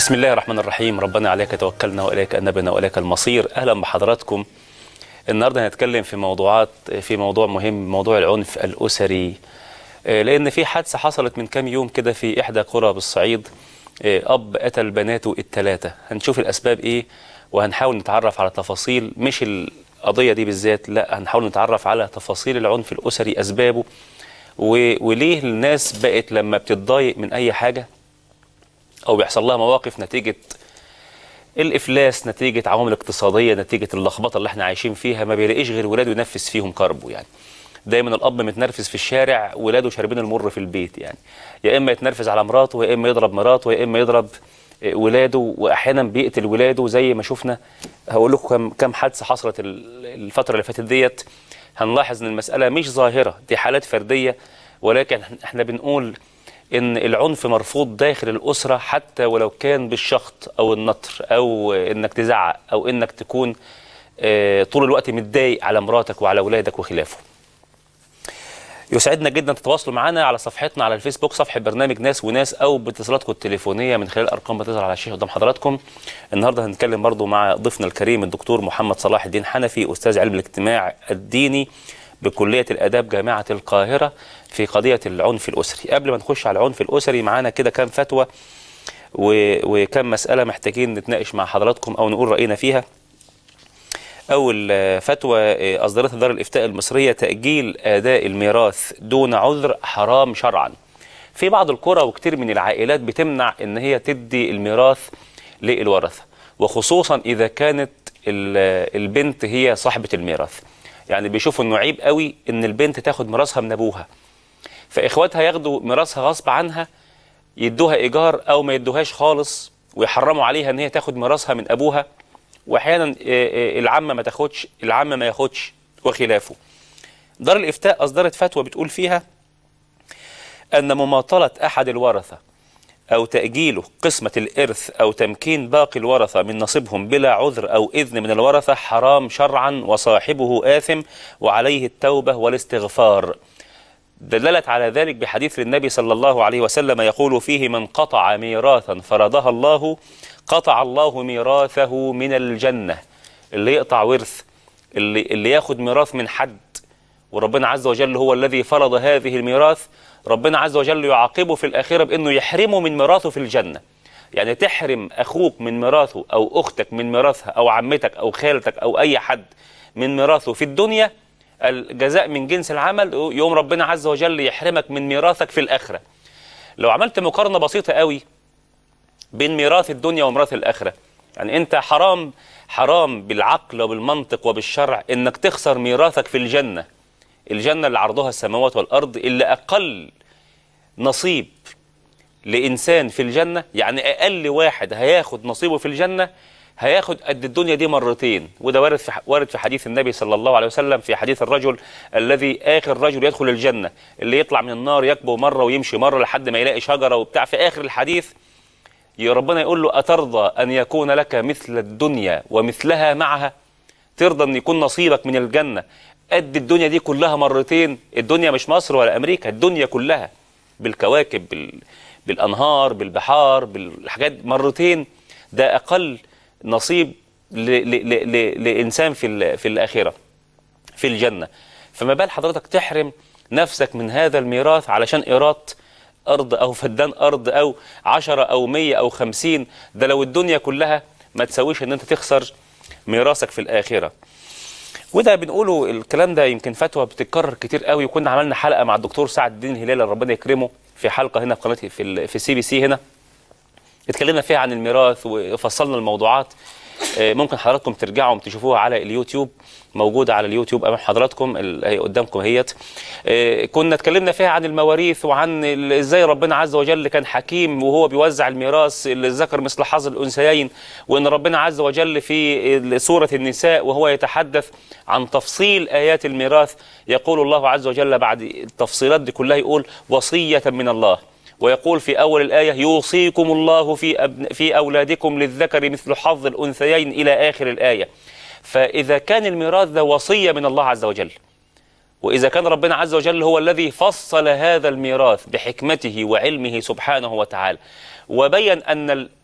بسم الله الرحمن الرحيم ربنا عليك توكلنا واليك انبنا واليك المصير اهلا بحضراتكم النهارده هنتكلم في موضوعات في موضوع مهم موضوع العنف الاسري آه، لان في حادثه حصلت من كام يوم كده في احدى قرى بالصعيد آه، اب قتل بناته الثلاثه هنشوف الاسباب ايه وهنحاول نتعرف على تفاصيل مش القضيه دي بالذات لا هنحاول نتعرف على تفاصيل العنف الاسري اسبابه و- وليه الناس بقت لما بتتضايق من اي حاجه او بيحصل لها مواقف نتيجه الافلاس نتيجه عوامل اقتصاديه نتيجه اللخبطه اللي احنا عايشين فيها ما بيلاقيش غير ولاده ينفذ فيهم كربه يعني دايما الاب متنرفز في الشارع ولاده شاربين المر في البيت يعني يا اما يتنرفز على مراته يا اما يضرب مراته يا اما يضرب آه، ولاده واحيانا بيقتل ولاده زي ما شفنا هقول لكم كم كم حادثه حصلت ال- الفتره اللي فاتت ديت هنلاحظ ان المساله مش ظاهره دي حالات فرديه ولكن احنا بنقول ان العنف مرفوض داخل الاسره حتى ولو كان بالشخط او النطر او انك تزعق او انك تكون آه، طول الوقت متضايق على مراتك وعلى اولادك وخلافه يسعدنا جدا تتواصلوا معنا على صفحتنا على الفيسبوك صفحه برنامج ناس وناس او باتصالاتكم التليفونيه من خلال ارقام بتظهر على الشاشه قدام حضراتكم النهارده هنتكلم برضو مع ضيفنا الكريم الدكتور محمد صلاح الدين حنفي استاذ علم الاجتماع الديني بكليه الاداب جامعه القاهره في قضيه العنف الاسري قبل ما نخش على العنف الاسري معانا كده كام فتوى و- وكم مساله محتاجين نتناقش مع حضراتكم او نقول راينا فيها أول آه، فتوى آه، أصدرتها دار الإفتاء المصرية تأجيل أداء الميراث دون عذر حرام شرعا في بعض القرى وكتير من العائلات بتمنع إن هي تدي الميراث للورثة وخصوصا إذا كانت ال- البنت هي صاحبة الميراث يعني بيشوفوا إنه عيب قوي إن البنت تاخد ميراثها من أبوها فإخواتها ياخدوا ميراثها غصب عنها يدوها إيجار أو ما يدوهاش خالص ويحرموا عليها إن هي تاخد ميراثها من أبوها واحيانا آه، آه، العم ما تاخدش العم ما ياخدش وخلافه دار الافتاء اصدرت فتوى بتقول فيها ان مماطله احد الورثه او تاجيله قسمه الارث او تمكين باقي الورثه من نصيبهم بلا عذر او اذن من الورثه حرام شرعا وصاحبه اثم وعليه التوبه والاستغفار دللت على ذلك بحديث للنبي صلى الله عليه وسلم يقول فيه من قطع ميراثا فرضها الله قطع الله ميراثه من الجنة اللي يقطع ورث اللي, اللي ياخد ميراث من حد وربنا عز وجل هو الذي فرض هذه الميراث ربنا عز وجل يعاقبه في الآخرة بأنه يحرمه من ميراثه في الجنة يعني تحرم أخوك من ميراثه أو أختك من ميراثها أو عمتك أو خالتك أو أي حد من ميراثه في الدنيا الجزاء من جنس العمل يوم ربنا عز وجل يحرمك من ميراثك في الآخرة لو عملت مقارنة بسيطة قوي بين ميراث الدنيا وميراث الآخرة يعني أنت حرام حرام بالعقل وبالمنطق وبالشرع إنك تخسر ميراثك في الجنة الجنة اللي عرضها السماوات والأرض اللي أقل نصيب لإنسان في الجنة يعني أقل واحد هياخد نصيبه في الجنة هياخد قد الدنيا دي مرتين وده وارد في وارد في حديث النبي صلى الله عليه وسلم في حديث الرجل الذي آخر رجل يدخل الجنة اللي يطلع من النار يكبو مرة ويمشي مرة لحد ما يلاقي شجرة وبتاع في آخر الحديث يا ربنا يقول له أترضى أن يكون لك مثل الدنيا ومثلها معها ترضى أن يكون نصيبك من الجنة قد الدنيا دي كلها مرتين الدنيا مش مصر ولا أمريكا الدنيا كلها بالكواكب بال... بالأنهار بالبحار بالحاجات مرتين ده أقل نصيب ل... ل... ل... ل... لإنسان في ال... في الآخرة في الجنة فما بال حضرتك تحرم نفسك من هذا الميراث علشان إيراد أرض أو فدان أرض أو عشرة أو مية أو خمسين ده لو الدنيا كلها ما تسويش أن أنت تخسر ميراثك في الآخرة وده بنقوله الكلام ده يمكن فتوى بتتكرر كتير قوي وكنا عملنا حلقة مع الدكتور سعد الدين الهلال ربنا يكرمه في حلقة هنا في قناة في ال- في السي بي سي هنا اتكلمنا فيها عن الميراث وفصلنا الموضوعات آه، ممكن حضراتكم ترجعوا تشوفوها على اليوتيوب موجودة على اليوتيوب أمام حضراتكم ال- هي قدامكم اهيت آه، كنا اتكلمنا فيها عن المواريث وعن ال- ازاي ربنا عز وجل كان حكيم وهو بيوزع الميراث الذكر مثل حظ الأنثيين وأن ربنا عز وجل في ال- سورة النساء وهو يتحدث عن تفصيل آيات الميراث يقول الله عز وجل بعد التفصيلات دي كلها يقول وصية من الله ويقول في أول الآية يوصيكم الله في, أبن في أولادكم للذكر مثل حظ الأنثيين إلى آخر الآية فإذا كان الميراث ده وصية من الله عز وجل وإذا كان ربنا عز وجل هو الذي فصل هذا الميراث بحكمته وعلمه سبحانه وتعالى وبين أن ال-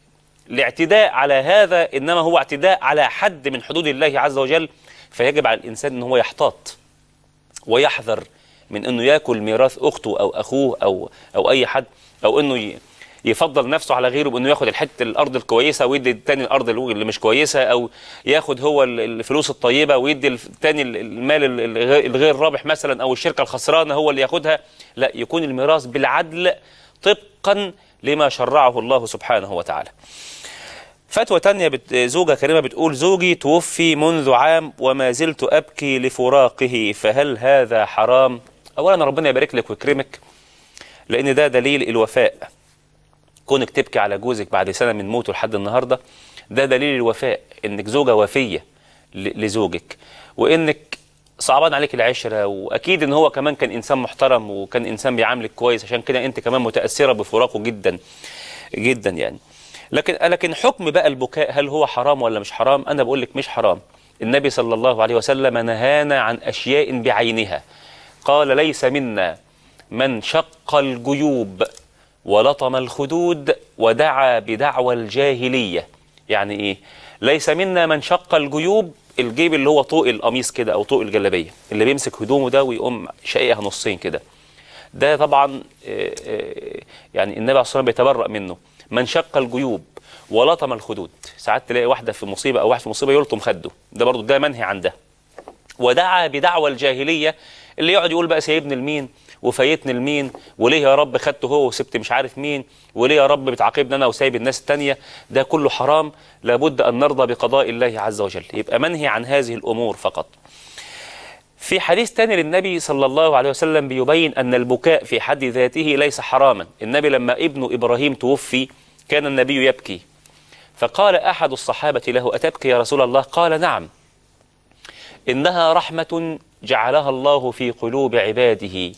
الاعتداء على هذا انما هو اعتداء على حد من حدود الله عز وجل فيجب على الانسان ان هو يحتاط ويحذر من انه ياكل ميراث اخته او اخوه او او اي حد او انه ي- يفضل نفسه على غيره بانه ياخد الحته الارض الكويسه ويدي التاني الارض اللي مش كويسه او ياخد هو ال- الفلوس الطيبه ويدي التاني ال- المال ال- الغ- الغير رابح مثلا او الشركه الخسرانه هو اللي ياخدها لا يكون الميراث بالعدل طبقا لما شرعه الله سبحانه وتعالى فتوى تانية بت... زوجة كريمة بتقول زوجي توفي منذ عام وما زلت أبكي لفراقه فهل هذا حرام؟ أولا ربنا يبارك لك ويكرمك لأن ده دليل الوفاء كونك تبكي على جوزك بعد سنة من موته لحد النهاردة ده دليل الوفاء إنك زوجة وفية ل... لزوجك وإنك صعبان عليك العشرة وأكيد إن هو كمان كان إنسان محترم وكان إنسان بيعاملك كويس عشان كده أنت كمان متأثرة بفراقه جدا جدا يعني لكن لكن حكم بقى البكاء هل هو حرام ولا مش حرام انا بقول لك مش حرام النبي صلى الله عليه وسلم نهانا عن اشياء بعينها قال ليس منا من شق الجيوب ولطم الخدود ودعا بدعوى الجاهليه يعني ايه ليس منا من شق الجيوب الجيب اللي هو طوق القميص كده او طوق الجلابيه اللي بيمسك هدومه ده ويقوم شقيها نصين كده ده طبعا آه، آه، يعني النبي عليه الصلاه والسلام بيتبرأ منه من شق الجيوب ولطم الخدود ساعات تلاقي واحده في مصيبه او واحد في مصيبه يلطم خده ده برضه ده منهي عن ده ودعا بدعوى الجاهليه اللي يقعد يقول بقى سايبني لمين وفايتني لمين وليه يا رب خدته هو وسبت مش عارف مين وليه يا رب بتعاقبني انا وسايب الناس التانية ده كله حرام لابد ان نرضى بقضاء الله عز وجل يبقى منهي عن هذه الامور فقط في حديث تاني للنبي صلى الله عليه وسلم بيبين أن البكاء في حد ذاته ليس حراما النبي لما ابنه إبراهيم توفي كان النبي يبكي فقال أحد الصحابة له أتبكي يا رسول الله قال نعم إنها رحمة جعلها الله في قلوب عباده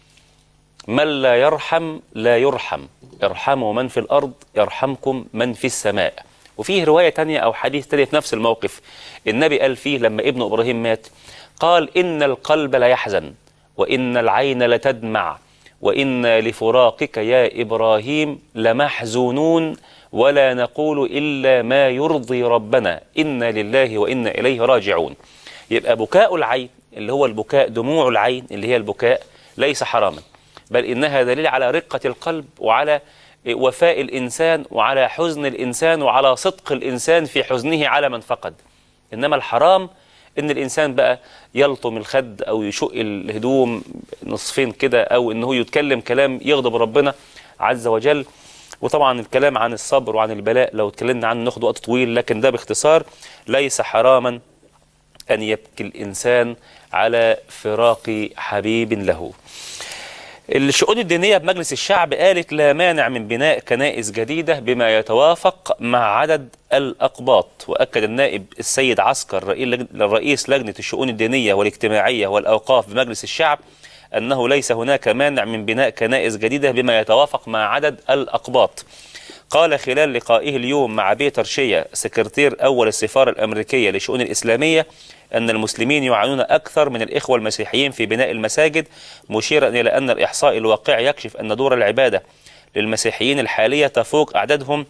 من لا يرحم لا يرحم ارحموا من في الأرض يرحمكم من في السماء وفيه رواية تانية أو حديث تاني في نفس الموقف النبي قال فيه لما ابن إبراهيم مات قال إن القلب ليحزن وإن العين لتدمع وإن لفراقك يا إبراهيم لمحزونون ولا نقول إلا ما يرضي ربنا إنا لله وإنا إليه راجعون يبقى بكاء العين اللي هو البكاء دموع العين اللي هي البكاء ليس حراما بل إنها دليل على رقة القلب وعلى وفاء الإنسان وعلى حزن الإنسان وعلى صدق الإنسان في حزنه على من فقد إنما الحرام ان الانسان بقى يلطم الخد او يشق الهدوم نصفين كده او انه يتكلم كلام يغضب ربنا عز وجل وطبعا الكلام عن الصبر وعن البلاء لو اتكلمنا عنه ناخد وقت طويل لكن ده باختصار ليس حراما ان يبكي الانسان على فراق حبيب له الشؤون الدينية بمجلس الشعب قالت لا مانع من بناء كنائس جديدة بما يتوافق مع عدد الأقباط وأكد النائب السيد عسكر رئيس لجنة الشؤون الدينية والاجتماعية والأوقاف بمجلس الشعب أنه ليس هناك مانع من بناء كنائس جديدة بما يتوافق مع عدد الأقباط قال خلال لقائه اليوم مع بيتر شيا سكرتير أول السفارة الأمريكية للشؤون الإسلامية أن المسلمين يعانون أكثر من الإخوة المسيحيين في بناء المساجد مشيرا إلى أن الإحصاء الواقعي يكشف أن دور العبادة للمسيحيين الحالية تفوق أعدادهم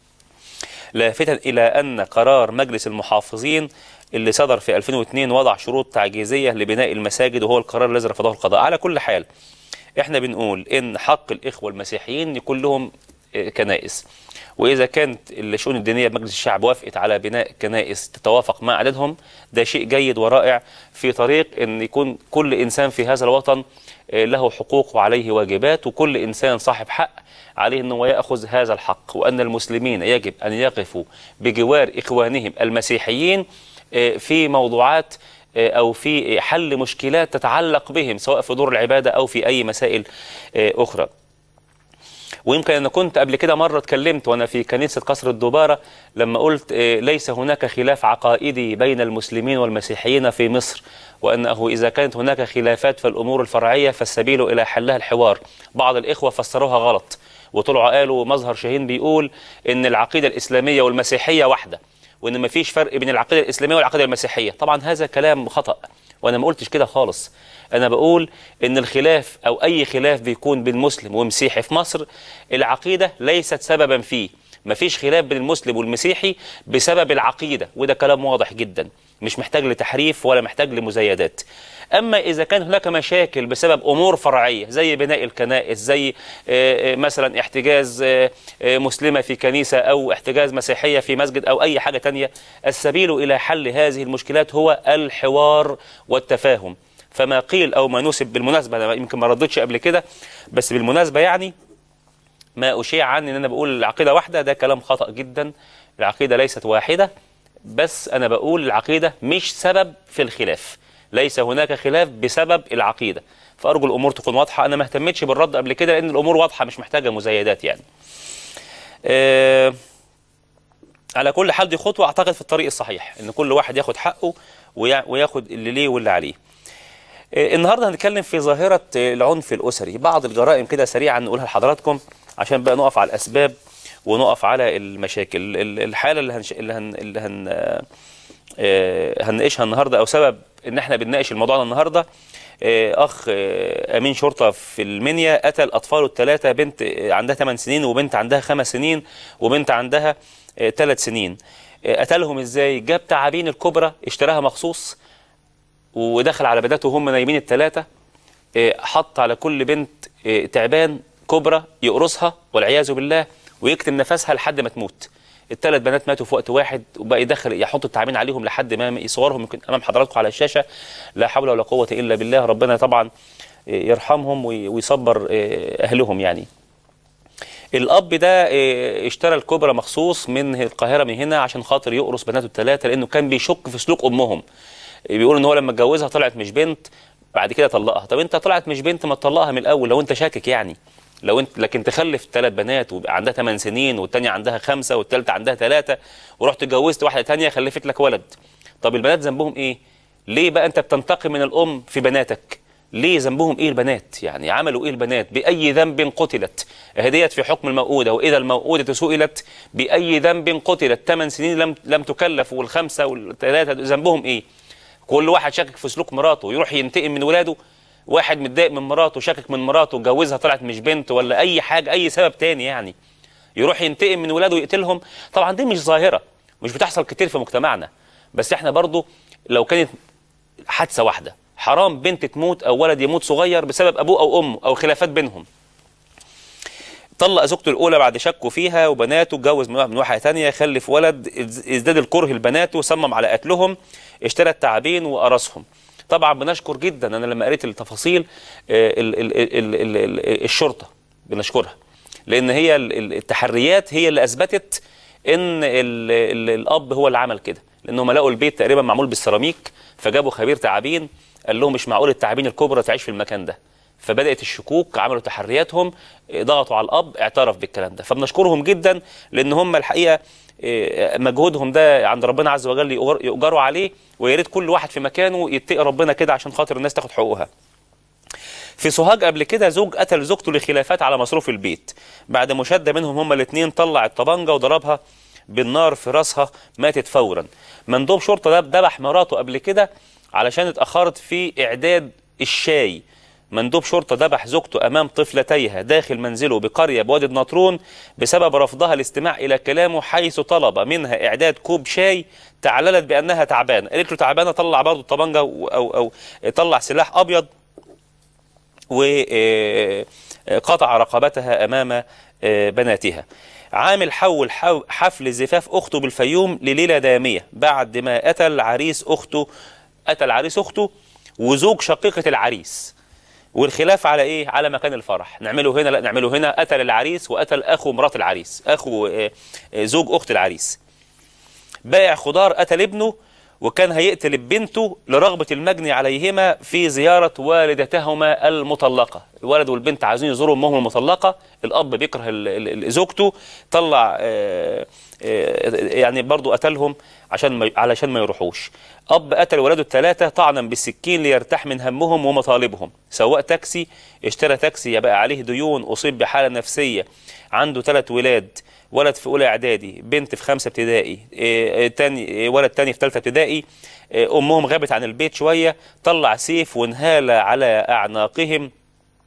لافتا إلى أن قرار مجلس المحافظين اللي صدر في 2002 وضع شروط تعجيزية لبناء المساجد وهو القرار الذي رفضه القضاء على كل حال احنا بنقول ان حق الاخوه المسيحيين يكون لهم كنائس واذا كانت الشؤون الدينيه بمجلس الشعب وافقت على بناء كنائس تتوافق مع عددهم ده شيء جيد ورائع في طريق ان يكون كل انسان في هذا الوطن له حقوق وعليه واجبات وكل انسان صاحب حق عليه انه ياخذ هذا الحق وان المسلمين يجب ان يقفوا بجوار اخوانهم المسيحيين في موضوعات او في حل مشكلات تتعلق بهم سواء في دور العباده او في اي مسائل اخرى. ويمكن انا كنت قبل كده مره اتكلمت وانا في كنيسه قصر الدباره لما قلت ليس هناك خلاف عقائدي بين المسلمين والمسيحيين في مصر وانه اذا كانت هناك خلافات في الامور الفرعيه فالسبيل الى حلها الحوار. بعض الاخوه فسروها غلط وطلعوا قالوا مظهر شاهين بيقول ان العقيده الاسلاميه والمسيحيه واحده. وان ما فيش فرق بين العقيده الاسلاميه والعقيده المسيحيه طبعا هذا كلام خطا وانا ما قلتش كده خالص انا بقول ان الخلاف او اي خلاف بيكون بين مسلم ومسيحي في مصر العقيده ليست سببا فيه مفيش خلاف بين المسلم والمسيحي بسبب العقيده وده كلام واضح جدا مش محتاج لتحريف ولا محتاج لمزايدات اما اذا كان هناك مشاكل بسبب امور فرعيه زي بناء الكنائس زي آه، آه، مثلا احتجاز آه، آه، مسلمه في كنيسه او احتجاز مسيحيه في مسجد او اي حاجه تانية السبيل الى حل هذه المشكلات هو الحوار والتفاهم فما قيل او ما نسب بالمناسبه انا يمكن ما ردتش قبل كده بس بالمناسبه يعني ما اشيع عني ان انا بقول العقيده واحده ده كلام خطا جدا العقيده ليست واحده بس انا بقول العقيده مش سبب في الخلاف ليس هناك خلاف بسبب العقيده فارجو الامور تكون واضحه انا ما اهتمتش بالرد قبل كده لان الامور واضحه مش محتاجه مزايدات يعني آه على كل حال دي خطوه اعتقد في الطريق الصحيح ان كل واحد ياخد حقه ويا- وياخد اللي ليه واللي عليه آه، النهارده هنتكلم في ظاهره آه، العنف الاسري بعض الجرائم كده سريعا نقولها لحضراتكم عشان بقى نقف على الاسباب ونقف على المشاكل ال- الحاله اللي هنش... اللي هن... اللي هن... آه، آه، هنناقشها النهارده او سبب ان احنا بنناقش الموضوع ده النهارده آه، اخ آه، امين شرطه في المنيا قتل اطفاله الثلاثه بنت آه، عندها 8 سنين وبنت عندها 5 سنين وبنت عندها 3 سنين آه، قتلهم ازاي جاب تعابين الكبرى اشتراها مخصوص ودخل على بناته وهم نايمين الثلاثه حط على كل بنت آه، تعبان كبرى يقرصها والعياذ بالله ويكتم نفسها لحد ما تموت الثلاث بنات ماتوا في وقت واحد وبقى يدخل يحط التعابين عليهم لحد ما يصورهم يمكن امام حضراتكم على الشاشه لا حول ولا قوه الا بالله ربنا طبعا آه، يرحمهم وي- ويصبر آه، اهلهم يعني الاب ده آه، اشترى الكبرى مخصوص من القاهره من هنا عشان خاطر يقرص بناته الثلاثه لانه كان بيشك في سلوك امهم بيقول ان هو لما اتجوزها طلعت مش بنت بعد كده طلقها طب انت طلعت مش بنت ما تطلقها من الاول لو انت شاكك يعني لو انت لكن تخلف ثلاث بنات ويبقى عندها 8 سنين والثانيه عندها خمسه والثالثه عندها ثلاثه ورحت اتجوزت واحده ثانيه خلفت لك ولد طب البنات ذنبهم ايه؟ ليه بقى انت بتنتقم من الام في بناتك؟ ليه ذنبهم ايه البنات؟ يعني عملوا ايه البنات؟ باي ذنب قتلت؟ هديت في حكم الموءوده واذا الموءوده سئلت باي ذنب قتلت؟ ثمان سنين لم لم تكلف والخمسه والثلاثه ذنبهم ايه؟ كل واحد شاكك في سلوك مراته يروح ينتقم من ولاده واحد متضايق من مراته شاكك من مراته جوزها طلعت مش بنت ولا اي حاجه اي سبب تاني يعني يروح ينتقم من ولاده ويقتلهم طبعا دي مش ظاهره مش بتحصل كتير في مجتمعنا بس احنا برضو لو كانت حادثه واحده حرام بنت تموت او ولد يموت صغير بسبب ابوه او امه او خلافات بينهم طلق زوجته الاولى بعد شكه فيها وبناته اتجوز من من واحده ثانيه خلف ولد از- ازداد الكره لبناته صمم على قتلهم اشترى التعابين وقرصهم طبعا بنشكر جدا انا لما قريت التفاصيل آه، ال ال ال ال ال الشرطه بنشكرها لان هي ال- ال- التحريات هي اللي اثبتت ان ال ال الاب هو اللي عمل كده لانهم لقوا البيت تقريبا معمول بالسيراميك فجابوا خبير تعابين قال لهم مش معقول التعابين الكبرى تعيش في المكان ده فبدات الشكوك عملوا تحرياتهم آه، ضغطوا على الاب اعترف بالكلام ده فبنشكرهم جدا لان هم الحقيقه آه، مجهودهم ده عند ربنا عز وجل يؤجر- يؤجروا عليه ويا ريت كل واحد في مكانه يتقي ربنا كده عشان خاطر الناس تاخد حقوقها في سوهاج قبل كده زوج قتل زوجته لخلافات على مصروف البيت بعد مشاده منهم هما الاثنين طلع الطبنجه وضربها بالنار في راسها ماتت فورا مندوب شرطه ده ذبح مراته قبل كده علشان اتاخرت في اعداد الشاي مندوب شرطة ذبح زوجته أمام طفلتيها داخل منزله بقرية بوادي النطرون بسبب رفضها الاستماع إلى كلامه حيث طلب منها إعداد كوب شاي تعللت بأنها تعبانة قالت له تعبانة طلع برضه الطبنجة أو, أو, أو طلع سلاح أبيض وقطع رقبتها أمام آه، بناتها عامل حول حو- حفل زفاف أخته بالفيوم لليلة دامية بعد ما قتل عريس أخته قتل عريس أخته وزوج شقيقة العريس والخلاف على ايه على مكان الفرح نعمله هنا لا نعمله هنا قتل العريس وقتل اخو مرات العريس اخو آه، آه، زوج اخت العريس بائع خضار قتل ابنه وكان هيقتل بنته لرغبة المجني عليهما في زيارة والدتهما المطلقة الولد والبنت عايزين يزوروا امهم المطلقة الاب بيكره ال- ال- ال- زوجته طلع آه، آه، يعني برضو قتلهم عشان ما علشان ما يروحوش اب قتل ولاده الثلاثة طعنا بالسكين ليرتاح من همهم ومطالبهم سواق تاكسي اشترى تاكسي يبقى عليه ديون اصيب بحالة نفسية عنده ثلاث ولاد ولد في اولى اعدادي بنت في خمسه ابتدائي إيه، إيه، تاني إيه، ولد تاني في ثالثه ابتدائي إيه، امهم غابت عن البيت شويه طلع سيف وانهال على اعناقهم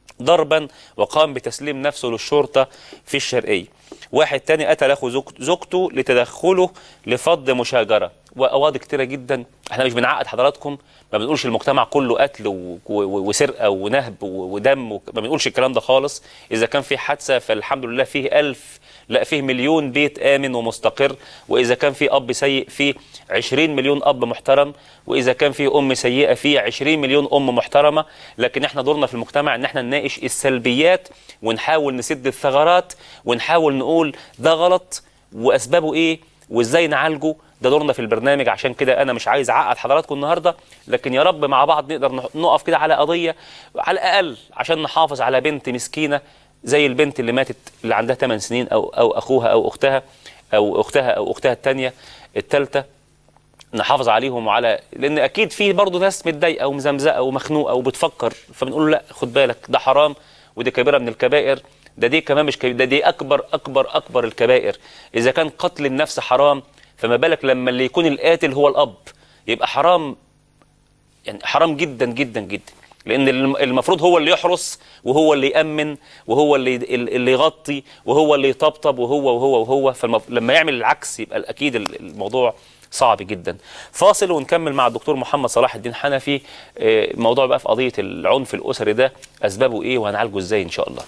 ضربا وقام بتسليم نفسه للشرطة في الشرقية واحد تاني قتل أخو زوج- زوجته لتدخله لفض مشاجرة وقواضي كتيرة جدا احنا مش بنعقد حضراتكم ما بنقولش المجتمع كله قتل و- و- وسرقة ونهب و- ودم و- ما بنقولش الكلام ده خالص إذا كان في حادثة فالحمد لله فيه ألف لا فيه مليون بيت آمن ومستقر وإذا كان في أب سيء فيه 20 مليون أب محترم وإذا كان في أم سيئة فيه 20 مليون أم محترمة لكن احنا دورنا في المجتمع إن احنا نناقش السلبيات ونحاول نسد الثغرات ونحاول نقول ده غلط وأسبابه إيه وإزاي نعالجه ده دورنا في البرنامج عشان كده أنا مش عايز أعقد حضراتكم النهاردة لكن يا رب مع بعض نقدر نح- نقف كده على قضية على الأقل عشان نحافظ على بنت مسكينة زي البنت اللي ماتت اللي عندها 8 سنين أو أو أخوها أو أختها أو أختها أو أختها الثانية الثالثة نحافظ عليهم وعلى لان اكيد في برضه ناس متضايقه ومزمزقه ومخنوقه وبتفكر فبنقول له لا خد بالك ده حرام ودي كبيره من الكبائر ده دي كمان مش كبيرة ده دي اكبر اكبر اكبر الكبائر اذا كان قتل النفس حرام فما بالك لما اللي يكون القاتل هو الاب يبقى حرام يعني حرام جدا جدا جدا لان الم- المفروض هو اللي يحرس وهو اللي يامن وهو اللي اللي يغطي وهو اللي يطبطب وهو وهو وهو فلما يعمل العكس يبقى اكيد ال- الموضوع صعب جدا فاصل ونكمل مع الدكتور محمد صلاح الدين حنفي آه، موضوع بقى في قضيه العنف الاسري ده اسبابه ايه وهنعالجه ازاي ان شاء الله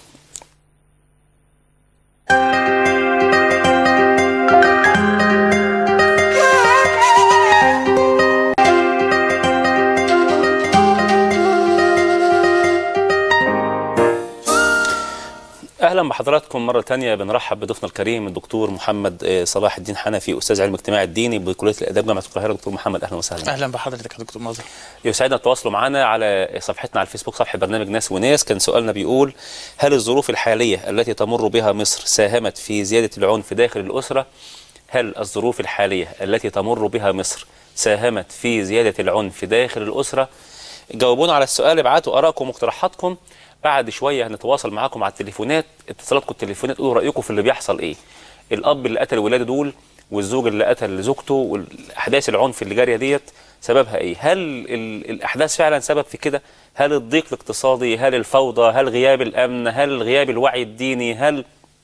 اهلا بحضراتكم مره تانية بنرحب بضيفنا الكريم الدكتور محمد آه، صلاح الدين حنفي استاذ علم اجتماع الديني بكليه الاداب جامعه القاهره دكتور محمد اهلا وسهلا اهلا بحضرتك يا دكتور مظهر يسعدنا التواصل معنا على صفحتنا على الفيسبوك صفحه برنامج ناس وناس كان سؤالنا بيقول هل الظروف الحاليه التي تمر بها مصر ساهمت في زياده العنف داخل الاسره هل الظروف الحاليه التي تمر بها مصر ساهمت في زياده العنف داخل الاسره جاوبونا على السؤال ابعتوا ارائكم واقتراحاتكم بعد شويه هنتواصل معاكم على التليفونات اتصالاتكم التليفونات قولوا رايكم في اللي بيحصل ايه الاب اللي قتل ولاده دول والزوج اللي قتل زوجته والاحداث العنف اللي جاريه ديت سببها ايه هل ال- الاحداث فعلا سبب في كده هل الضيق الاقتصادي هل الفوضى هل غياب الامن هل غياب الوعي الديني هل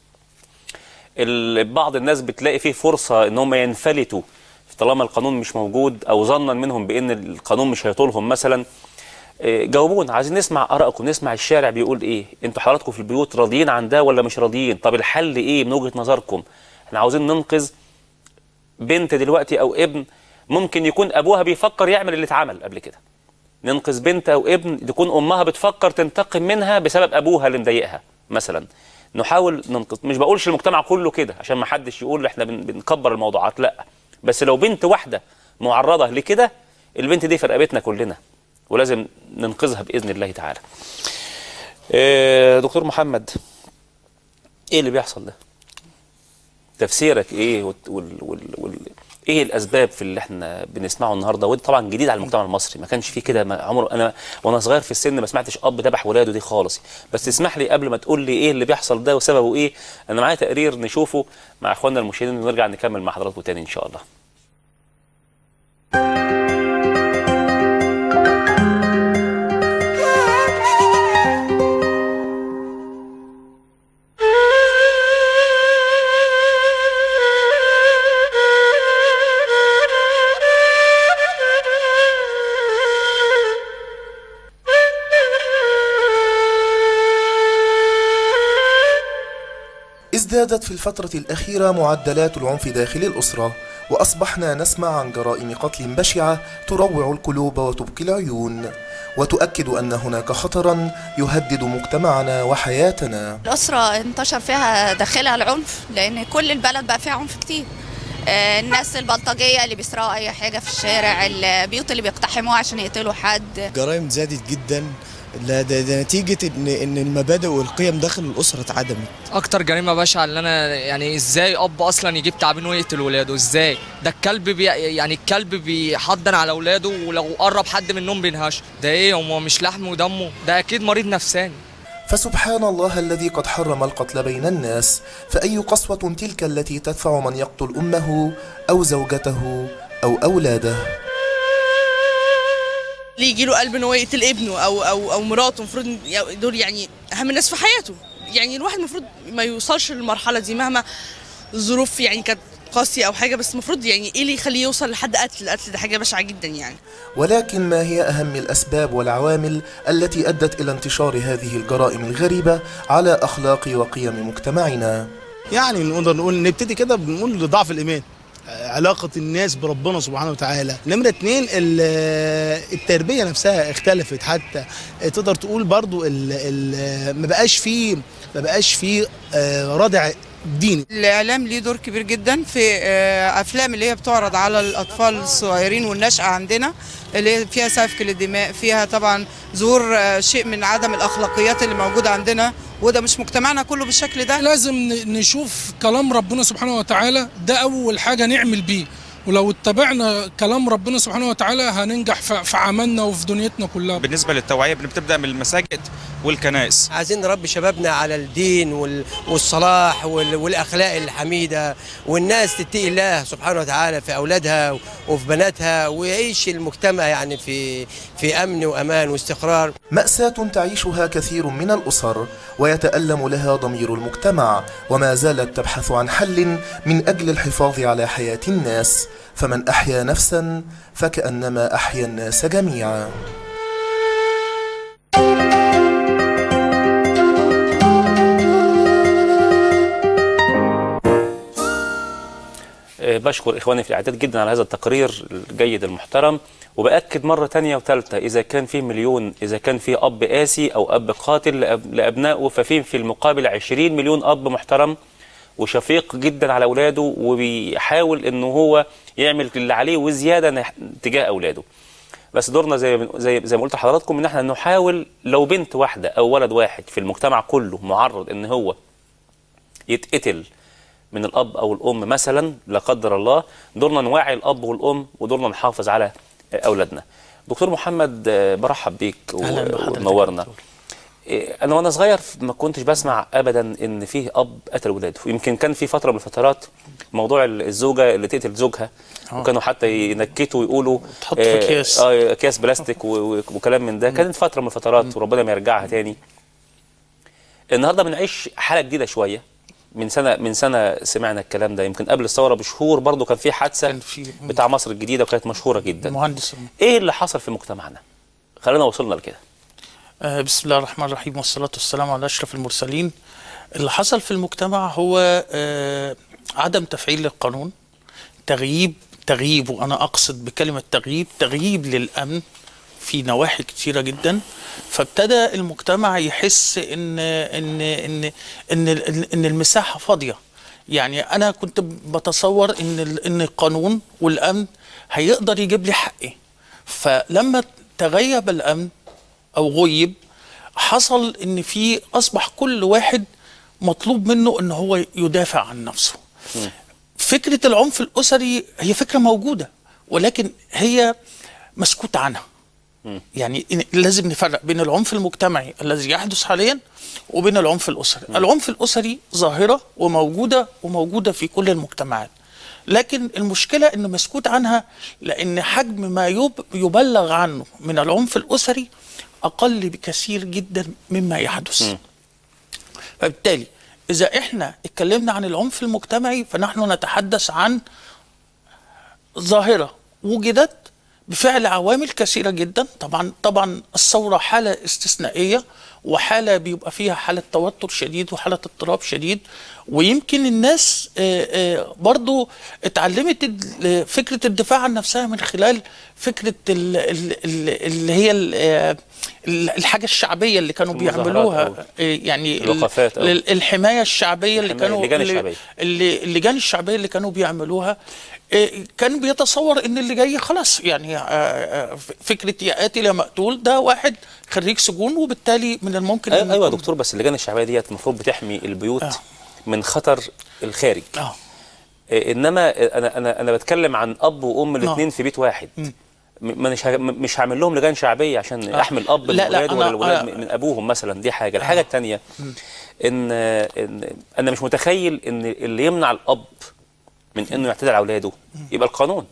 ال- بعض الناس بتلاقي فيه فرصه ان هم ينفلتوا طالما القانون مش موجود او ظنا منهم بان القانون مش هيطولهم مثلا إيه، جاوبونا عايزين نسمع ارائكم نسمع الشارع بيقول ايه انتوا حضراتكم في البيوت راضيين عن ده ولا مش راضيين طب الحل ايه من وجهة نظركم احنا عاوزين ننقذ بنت دلوقتي او ابن ممكن يكون ابوها بيفكر يعمل اللي اتعمل قبل كده ننقذ بنت او ابن تكون امها بتفكر تنتقم منها بسبب ابوها اللي مضايقها مثلا نحاول ننقذ مش بقولش المجتمع كله كده عشان ما حدش يقول احنا بن- بنكبر الموضوعات لا بس لو بنت واحده معرضه لكده البنت دي في رقبتنا كلنا ولازم ننقذها باذن الله تعالى إيه، دكتور محمد ايه اللي بيحصل ده تفسيرك ايه وال... وال... وال... وال... ايه الاسباب في اللي احنا بنسمعه النهارده وده طبعا جديد على المجتمع المصري ما كانش فيه كده ما- عمره انا وانا صغير في السن ما سمعتش اب ذبح ولاده دي خالص بس اسمح لي قبل ما تقول لي ايه اللي بيحصل ده وسببه ايه انا معايا تقرير نشوفه مع اخواننا المشاهدين ونرجع نكمل مع حضراتكم تاني ان شاء الله ازدادت في الفترة الأخيرة معدلات العنف داخل الأسرة وأصبحنا نسمع عن جرائم قتل بشعة تروع القلوب وتبكي العيون وتؤكد أن هناك خطرا يهدد مجتمعنا وحياتنا الأسرة انتشر فيها داخلها العنف لأن كل البلد بقى فيها عنف كتير آه، الناس البلطجية اللي بيسرقوا أي حاجة في الشارع البيوت اللي بيقتحموها عشان يقتلوا حد الجرائم زادت جدا لا ده, ده نتيجة إن إن المبادئ والقيم داخل الأسرة اتعدمت اكتر جريمه بشعه اللي انا يعني ازاي اب اصلا يجيب تعابين ويقتل ولاده ازاي ده الكلب بي يعني الكلب بيحضن على ولاده ولو قرب حد منهم بينهشه ده ايه هو مش لحم ودمه ده اكيد مريض نفساني فسبحان الله الذي قد حرم القتل بين الناس فأي قسوة تلك التي تدفع من يقتل أمه أو زوجته أو أولاده ليه يجي له قلب ان هو يقتل ابنه او او او مراته المفروض دول يعني اهم الناس في حياته يعني الواحد المفروض ما يوصلش للمرحله دي مهما الظروف يعني كانت قاسيه او حاجه بس المفروض يعني ايه اللي يخليه يوصل لحد قتل القتل ده حاجه بشعه جدا يعني ولكن ما هي أهم الأسباب والعوامل التي أدت إلى انتشار هذه الجرائم الغريبة على أخلاق وقيم مجتمعنا؟ يعني نقدر نقول نبتدي كده بنقول لضعف الايمان آه، علاقة الناس بربنا سبحانه وتعالى نمرة اتنين ال- التربية نفسها اختلفت حتى آه، تقدر تقول برضو ال ال ما بقاش فيه ما بقاش فيه آه، رادع ديني الإعلام ليه دور كبير جدا في آه، أفلام اللي هي بتعرض على الأطفال الصغيرين والنشأة عندنا اللي هي فيها سفك للدماء فيها طبعا ظهور آه، شيء من عدم الأخلاقيات اللي موجودة عندنا وده مش مجتمعنا كله بالشكل ده لازم ن- نشوف كلام ربنا سبحانه وتعالى ده أول حاجة نعمل بيه ولو اتبعنا كلام ربنا سبحانه وتعالى هننجح في في عملنا وفي دنيتنا كلها بالنسبه للتوعيه بتبدا من المساجد والكنائس عايزين نربي شبابنا على الدين وال- والصلاح وال- والاخلاق الحميده والناس تتقي الله سبحانه وتعالى في اولادها وفي بناتها ويعيش المجتمع يعني في في امن وامان واستقرار مأساة تعيشها كثير من الأسر ويتألم لها ضمير المجتمع وما زالت تبحث عن حل من أجل الحفاظ على حياة الناس فمن أحيا نفسا فكأنما أحيا الناس جميعا آه، بشكر إخواني في الإعداد جدا على هذا التقرير الجيد المحترم وبأكد مرة تانية وثالثة إذا كان في مليون إذا كان في أب قاسي أو أب قاتل لأب- لأبنائه ففي في المقابل 20 مليون أب محترم وشفيق جدا على أولاده وبيحاول إنه هو يعمل اللي عليه وزيادة نح- تجاه أولاده بس دورنا زي زي زي ما قلت لحضراتكم ان احنا نحاول لو بنت واحده او ولد واحد في المجتمع كله معرض ان هو يتقتل من الاب او الام مثلا لا قدر الله دورنا نوعي الاب والام ودورنا نحافظ على اولادنا دكتور محمد آه، برحب بيك و- أهلاً بحضرتك يا ونورنا إيه، انا وانا صغير ما كنتش بسمع ابدا ان فيه اب قتل ولاده يمكن كان في فتره من الفترات موضوع الزوجه اللي تقتل زوجها آه. وكانوا حتى ينكتوا ويقولوا تحط في آه، أكياس. اه اكياس بلاستيك و- و- وكلام من ده كانت فتره من الفترات وربنا ما يرجعها تاني النهارده بنعيش حاله جديده شويه من سنه من سنه سمعنا الكلام ده يمكن قبل الثوره بشهور برضو كان في حادثه بتاع مصر الجديده وكانت مشهوره جدا مهندس ايه اللي حصل في مجتمعنا خلينا وصلنا لكده آه، بسم الله الرحمن الرحيم والصلاة والسلام على أشرف المرسلين اللي حصل في المجتمع هو آه، عدم تفعيل القانون تغييب تغييب وأنا أقصد بكلمة تغييب تغييب للأمن في نواحي كتيرة جدا فابتدى المجتمع يحس إن إن إن إن, إن, إن المساحة فاضية يعني أنا كنت بتصور إن ال- إن القانون والأمن هيقدر يجيب لي حقي فلما تغيب الأمن او غيب حصل ان في اصبح كل واحد مطلوب منه ان هو يدافع عن نفسه فكره العنف الاسري هي فكره موجوده ولكن هي مسكوت عنها يعني إن- لازم نفرق بين العنف المجتمعي الذي يحدث حاليا وبين العنف الاسري العنف الاسري ظاهره وموجوده وموجوده في كل المجتمعات لكن المشكله انه مسكوت عنها لان حجم ما يب- يبلغ عنه من العنف الاسري اقل بكثير جدا مما يحدث فبالتالي اذا احنا اتكلمنا عن العنف المجتمعي فنحن نتحدث عن ظاهره وجدت بفعل عوامل كثيره جدا طبعا طبعا الثوره حاله استثنائيه وحاله بيبقى فيها حاله توتر شديد وحاله اضطراب شديد ويمكن الناس آه، آه، برضو اتعلمت ال- فكره الدفاع عن نفسها من خلال فكره ال- ال- ال- اللي هي ال- آه، ال- الحاجه الشعبيه اللي كانوا المظاهرات بيعملوها أو آه، يعني ال- الوقفات أو- ال- الحمايه الشعبيه اللي الحماية- كانوا اللجان اللي- الشعبية. اللي اللجان الشعبيه اللي كانوا بيعملوها آه، كان بيتصور ان اللي جاي خلاص يعني آه، آه، فكره يا قاتل يا مقتول ده واحد خريج سجون وبالتالي من الممكن أي- إن ايوه يا يكون- دكتور بس اللجان الشعبيه ديت المفروض بتحمي البيوت آه. من خطر الخارج اه إيه، انما انا انا انا بتكلم عن اب وام الاثنين آه. في بيت واحد مم. م- مش ه- م- مش هعمل لهم لجان شعبيه عشان آه. احمي الاب لا، من لا، اولاده ولا أنا- الولاد أنا- من من ابوهم مثلا دي حاجه الحاجه الثانيه ان ان انا مش متخيل ان اللي يمنع الاب من انه يعتدي على اولاده يبقى القانون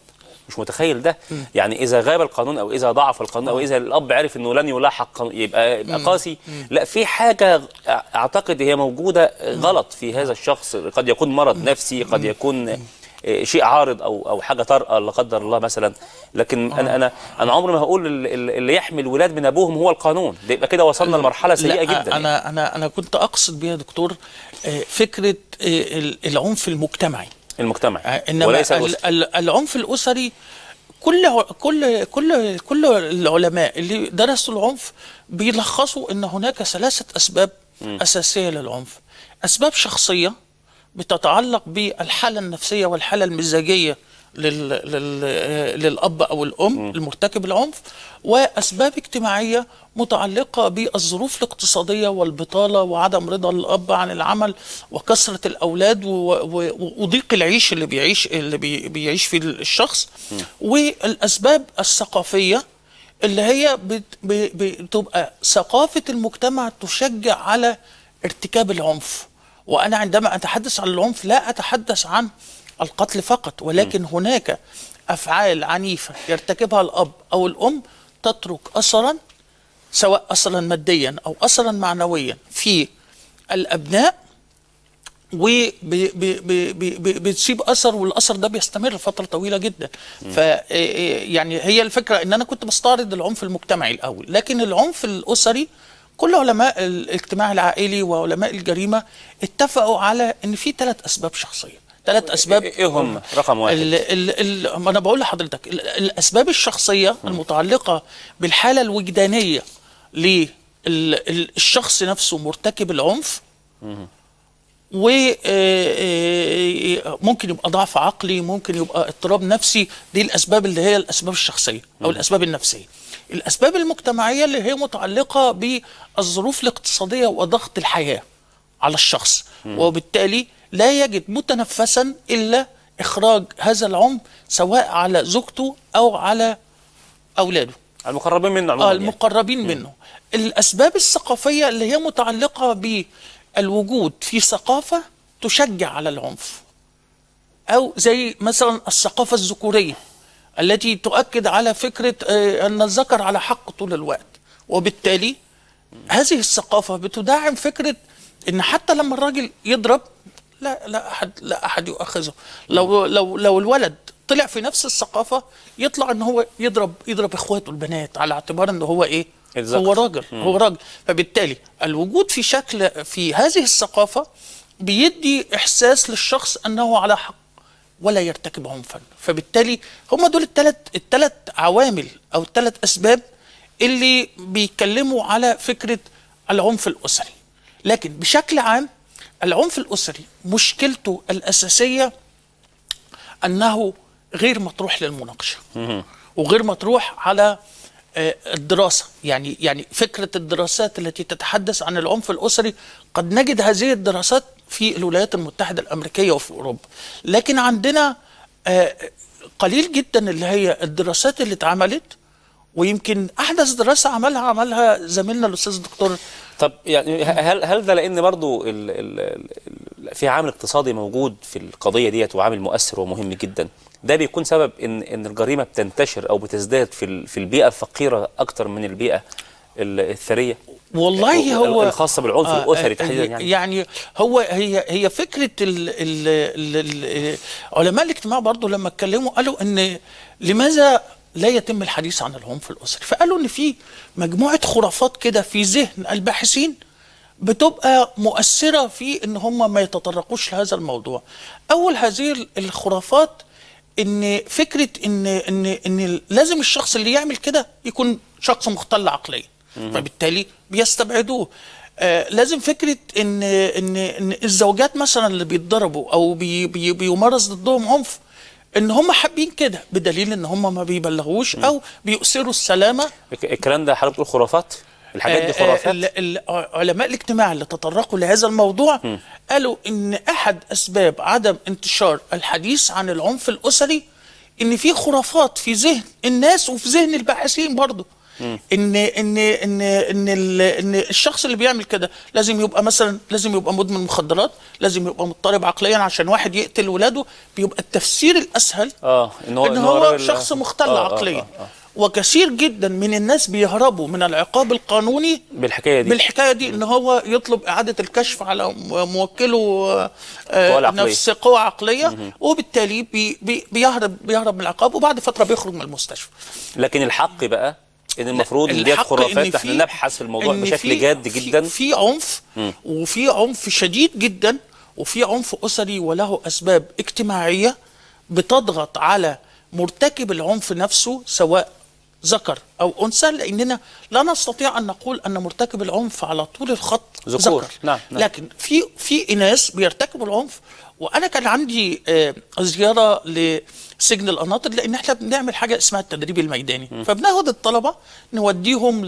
مش متخيل ده يعني اذا غاب القانون او اذا ضعف القانون او اذا الاب عرف انه لن يلاحق قانون يبقى يبقى مم. قاسي مم. لا في حاجه اعتقد هي موجوده غلط في هذا الشخص قد يكون مرض نفسي قد يكون آه، شيء عارض او او حاجه طارئه لا قدر الله مثلا لكن انا انا انا عمري ما هقول ال- ال- اللي يحمي الولاد من ابوهم هو القانون ده يبقى كده وصلنا لمرحله سيئه لا، جدا انا انا انا كنت اقصد بيها يا دكتور آه، فكره آه، ال- العنف المجتمعي المجتمع انما وليس ال- الأسرة. ال- العنف الاسري كل ع- كل كل كل العلماء اللي درسوا العنف بيلخصوا ان هناك ثلاثه اسباب مم. اساسيه للعنف اسباب شخصيه بتتعلق بالحاله النفسيه والحاله المزاجيه لل... لل... آه، للاب او الام المرتكب العنف واسباب اجتماعيه متعلقه بالظروف الاقتصاديه والبطاله وعدم رضا الاب عن العمل وكثره الاولاد و... و... وضيق العيش اللي بيعيش اللي بي... بيعيش فيه الشخص والاسباب الثقافيه اللي هي بت... ب... بتبقى ثقافه المجتمع تشجع على ارتكاب العنف وانا عندما اتحدث عن العنف لا اتحدث عن القتل فقط ولكن هناك افعال عنيفه يرتكبها الاب او الام تترك اثرا سواء اثرا ماديا او اثرا معنويا في الابناء وبتسيب اثر والاثر ده بيستمر فتره طويله جدا ف يعني هي الفكره ان انا كنت بستعرض العنف المجتمعي الاول لكن العنف الاسري كل علماء الاجتماع العائلي وعلماء الجريمه اتفقوا على ان في ثلاث اسباب شخصيه ثلاث اسباب ايه هم رقم واحد ال ال ال ما انا بقول لحضرتك ال- الاسباب الشخصيه المتعلقه بالحاله الوجدانيه للشخص نفسه مرتكب العنف وممكن يبقى ضعف عقلي ممكن يبقى اضطراب نفسي دي الاسباب اللي هي الاسباب الشخصيه او الاسباب النفسيه الاسباب المجتمعيه اللي هي متعلقه بالظروف الاقتصاديه وضغط الحياه على الشخص مم. وبالتالي لا يجد متنفسا الا اخراج هذا العنف سواء على زوجته او على اولاده المقربين منه عموما اه يعني. المقربين منه الاسباب الثقافيه اللي هي متعلقه بالوجود في ثقافه تشجع على العنف او زي مثلا الثقافه الذكوريه التي تؤكد على فكره آه، ان الذكر على حق طول الوقت وبالتالي هذه الثقافه بتدعم فكره ان حتى لما الراجل يضرب لا لا احد لا احد يؤاخذه لو لو لو الولد طلع في نفس الثقافه يطلع ان هو يضرب يضرب اخواته البنات على اعتبار ان هو ايه الذكر. هو راجل مم. هو راجل فبالتالي الوجود في شكل في هذه الثقافه بيدي احساس للشخص انه على حق ولا يرتكب عنفا فبالتالي هم دول الثلاث الثلاث عوامل او الثلاث اسباب اللي بيتكلموا على فكره العنف الاسري لكن بشكل عام العنف الاسري مشكلته الاساسيه انه غير مطروح للمناقشه وغير مطروح على آه، الدراسة يعني يعني فكرة الدراسات التي تتحدث عن العنف الأسري قد نجد هذه الدراسات في الولايات المتحدة الأمريكية وفي أوروبا لكن عندنا آه، قليل جدا اللي هي الدراسات اللي اتعملت ويمكن أحدث دراسة عملها عملها زميلنا الأستاذ الدكتور طب يعني هل هل ده لان برضو ال ال ال في عامل اقتصادي موجود في القضيه ديت وعامل مؤثر ومهم جدا ده بيكون سبب ان ان الجريمه بتنتشر او بتزداد في ال- في البيئه الفقيره اكتر من البيئه ال- الثريه والله ال- هو الخاصه بالعنف آه، الاسري آه، تحديدا يعني يعني هو هي هي فكره ال ال ال ال علماء الاجتماع برضو لما اتكلموا قالوا ان لماذا لا يتم الحديث عن العنف الاسري فقالوا ان في مجموعه خرافات كده في ذهن الباحثين بتبقى مؤثره في ان هم ما يتطرقوش لهذا الموضوع اول هذه الخرافات ان فكره ان ان ان لازم الشخص اللي يعمل كده يكون شخص مختل عقليا مهم. فبالتالي بيستبعدوه آه لازم فكره ان ان ان الزوجات مثلا اللي بيتضربوا او بي بي بيمارس ضدهم عنف ان هم حابين كده بدليل ان هم ما بيبلغوش او بيؤثروا السلامه الك- الكلام ده حضرتك بتقول خرافات الحاجات دي آه، آه، خرافات ال- ال- علماء الاجتماع اللي تطرقوا لهذا الموضوع مم. قالوا ان احد اسباب عدم انتشار الحديث عن العنف الاسري ان في خرافات في ذهن الناس وفي ذهن الباحثين برضه مم. ان ان ان ان ال- ان الشخص اللي بيعمل كده لازم يبقى مثلا لازم يبقى مدمن مخدرات لازم يبقى مضطرب عقليا عشان واحد يقتل ولاده بيبقى التفسير الاسهل اه ان هو ان هو راجل- شخص مختل آه، آه، عقليا آه، آه. وكثير جدا من الناس بيهربوا من العقاب القانوني بالحكايه دي بالحكايه دي ان هو يطلب اعاده الكشف على م- موكله آه، قوى العقلية. نفس قوه عقليه وبالتالي بي بي بيهرب بيهرب من العقاب وبعد فتره بيخرج من المستشفى لكن الحق بقى ان المفروض ان ديت الحق إن خرافات احنا في- نبحث في الموضوع إن بشكل في- جاد في- جدا في عنف مم. وفي عنف شديد جدا وفي عنف اسري وله اسباب اجتماعيه بتضغط على مرتكب العنف نفسه سواء ذكر او انثى لاننا لا نستطيع ان نقول ان مرتكب العنف على طول الخط ذكور. ذكر نعم، نعم. لكن في في اناث بيرتكبوا العنف وانا كان عندي آه، زياره لسجن القناطر لان احنا بنعمل حاجه اسمها التدريب الميداني فبناخد الطلبه نوديهم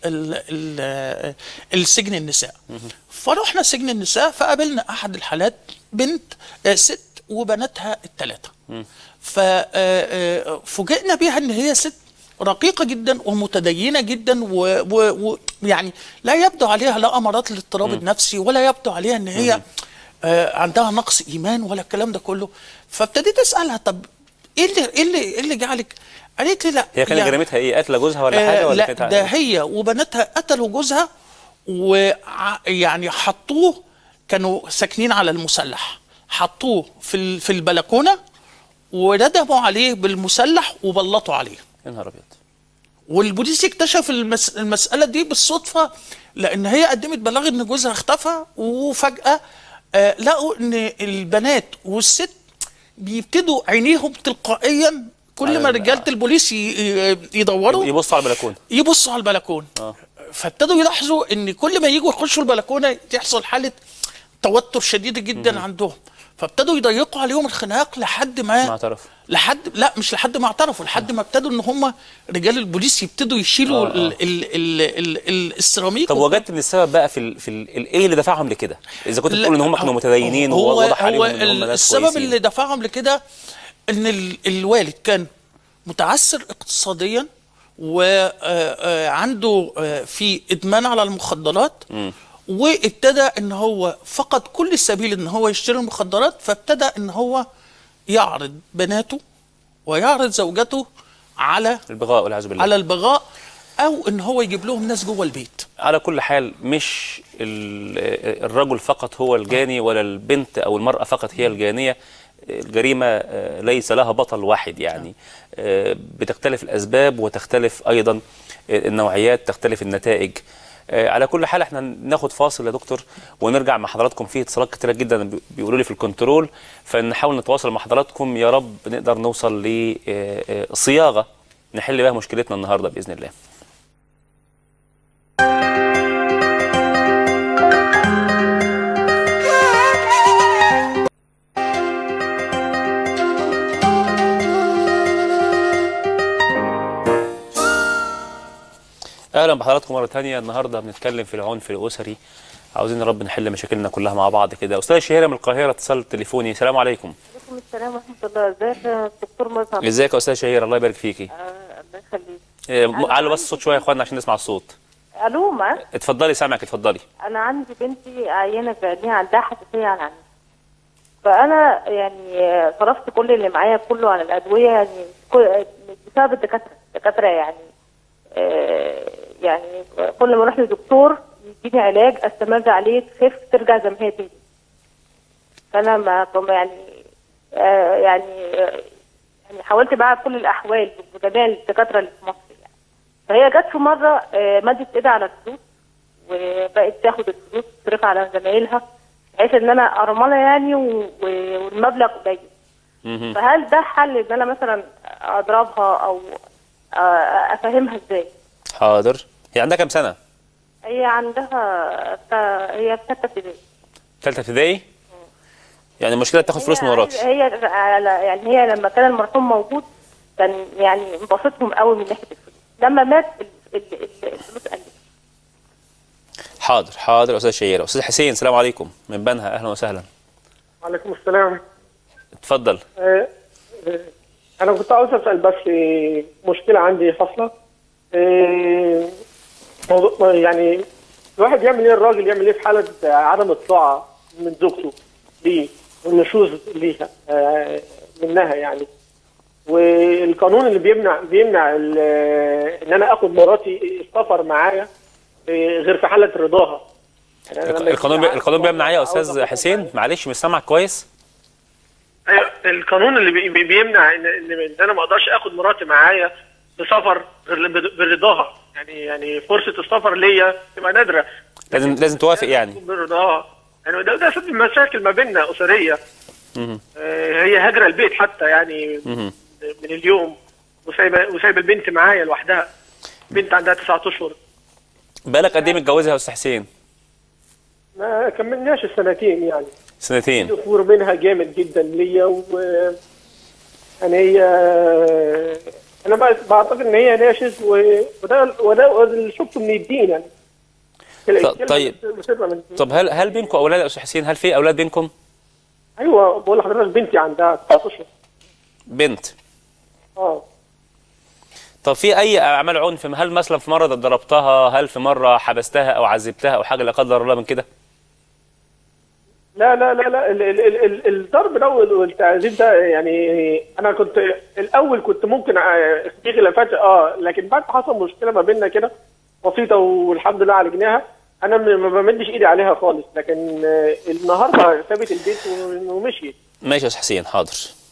للسجن النساء فرحنا سجن النساء فقابلنا احد الحالات بنت آه، ست وبناتها الثلاثه ففوجئنا بيها ان هي ست رقيقه جدا ومتدينه جدا ويعني لا يبدو عليها لا امارات الاضطراب النفسي ولا يبدو عليها ان هي آه، عندها نقص ايمان ولا الكلام ده كله فابتديت اسالها طب ايه اللي ايه اللي ايه اللي جعلك قالت لي لا هي كانت يعني- جريمتها ايه قتل جوزها ولا آه، حاجه ولا لا كانت ده هي وبناتها قتلوا جوزها ويعني حطوه كانوا ساكنين على المسلح حطوه في ال- في البلكونه وردموا عليه بالمسلح وبلطوا عليه يا نهار ابيض والبوليس اكتشف المس... المساله دي بالصدفه لان هي قدمت بلاغ ان جوزها اختفى وفجاه آه لقوا ان البنات والست بيبتدوا عينيهم تلقائيا كل على ما ال- رجاله البوليس ي... ي- يدوروا يبصوا على البلكونه يبصوا على البلكونه اه فابتدوا يلاحظوا ان كل ما يجوا يخشوا البلكونه تحصل حاله توتر شديد جدا عندهم فابتدوا يضيقوا عليهم الخناق لحد ما ما اعترف لحد لا مش لحد ما اعترفوا لحد ما ابتدوا ان هم رجال البوليس يبتدوا يشيلوا آه، آه. ال ال ال ال ال السيراميك طب وجدت ان السبب بقى في ال... في ال... ايه اللي دفعهم لكده اذا كنت لا، بتقول ان هم كانوا هو- متدينين هو وواضح عليهم هو ان هم ال- ناس السبب كويسين. اللي دفعهم لكده ان ال- الوالد كان متعثر اقتصاديا وعنده في ادمان على المخدرات مم. وابتدى ان هو فقد كل السبيل ان هو يشتري المخدرات فابتدى ان هو يعرض بناته ويعرض زوجته على البغاء والعياذ بالله على البغاء او ان هو يجيب لهم ناس جوه البيت على كل حال مش ال- الرجل فقط هو الجاني ولا البنت او المراه فقط هي الجانيه الجريمه آه، ليس لها بطل واحد يعني آه، بتختلف الاسباب وتختلف ايضا النوعيات تختلف النتائج آه، على كل حال احنا ناخد فاصل يا دكتور ونرجع مع حضراتكم في اتصالات كتيره جدا بي- بيقولوا لي في الكنترول فنحاول نتواصل مع حضراتكم يا رب نقدر نوصل لصياغه نحل بها مشكلتنا النهارده باذن الله اهلا بحضراتكم مره تانية النهارده بنتكلم في العنف الاسري عاوزين يا رب نحل مشاكلنا كلها مع بعض كده استاذ شهيره من القاهره اتصال تليفوني السلام عليكم عليكم السلام ورحمة الله ازيك يا دكتور مظهر ازيك يا استاذ شهيره الله يبارك فيكي آه، الله يخليك إيه، م- علوا بس الصوت شويه يا اخوانا عشان نسمع الصوت الو ما اتفضلي سامعك اتفضلي انا عندي بنتي عيانة بعينيها عندها حساسية على العنف فانا يعني آه، صرفت كل اللي معايا كله على الادوية يعني كل- بسبب الدكاترة الدكاترة يعني آه، يعني كل ما اروح لدكتور يديني علاج استمر عليه تخف ترجع زي ما هي تاني فانا ما طب يعني آه، يعني آه، يعني حاولت بقى بكل الاحوال بجميع الدكاتره اللي في مصر يعني فهي جت في مره آه، مدت ايدها على الفلوس وبقت تاخد الفلوس تصرفها على زمايلها بحيث ان انا ارمله يعني و- و- والمبلغ قليل مهم. فهل ده حل ان انا مثلا اضربها او آه، افهمها ازاي؟ حاضر هي عندها كام سنه هي عندها تا- هي في ثالثه ابتدائي ثالثه ابتدائي يعني المشكله تاخد فلوس من وراك هي على- يعني هي لما كان المرحوم موجود كان يعني انبسطهم قوي من ناحيه الفلوس لما مات ال- ال- ال- الفلوس قلت حاضر حاضر يا استاذ شهيره استاذ حسين السلام عليكم من بنها اهلا وسهلا وعليكم السلام اتفضل آه، آه، انا كنت عاوز اسال بس آه، مشكله عندي حاصله آه، موضوع يعني الواحد يعمل ايه الراجل يعمل ايه في حاله عدم الطاعه من زوجته ليه والنشوز ليها آه، منها يعني والقانون اللي بيمنع بيمنع ال- ان انا اخد مراتي السفر معايا آه، غير في حاله رضاها يعني أنا لما القانون يكون بي... القانون بيمنع ايه يا استاذ حسين معلش مش سامعك كويس أيوة، القانون اللي بي- بي- بيمنع ان ان إن انا ما اقدرش اخد مراتي معايا في سفر غير ب- برضاها يعني يعني فرصه السفر ليا تبقى نادره لازم لازم توافق يعني برضاها يعني ده ده سبب مشاكل ما بيننا اسريه مهم. آه، هي هاجره البيت حتى يعني مهم. من اليوم وسايبه وسايبه البنت معايا لوحدها بنت عندها تسعة اشهر بالك قد ايه متجوزها يا استاذ حسين ما كملناش السنتين يعني سنتين دفور منها جامد جدا ليا و يعني هي انا بقى- بعتقد ان هي ناشز و- وده وده اللي شفته من الدين يعني ط- طيب. بتبقى من طب هل هل بينكم اولاد يا استاذ حسين هل في اولاد بينكم ايوه بقول لحضرتك بنتي عندها 19 بنت اه طب في اي اعمال عنف هل مثلا في مره ضربتها هل في مره حبستها او عذبتها او حاجه لا قدر الله من كده لا لا لا لا ال- ال- ال- ال- الضرب ده وال- والتعذيب ده يعني انا كنت الاول كنت ممكن آه، في خلافات اه لكن بعد ما حصل مشكله ما بيننا كده بسيطه والحمد لله عالجناها انا م- ما بمدش ايدي عليها خالص لكن آه، النهارده سابت البيت و- ومشيت ماشي يا استاذ حسين حاضر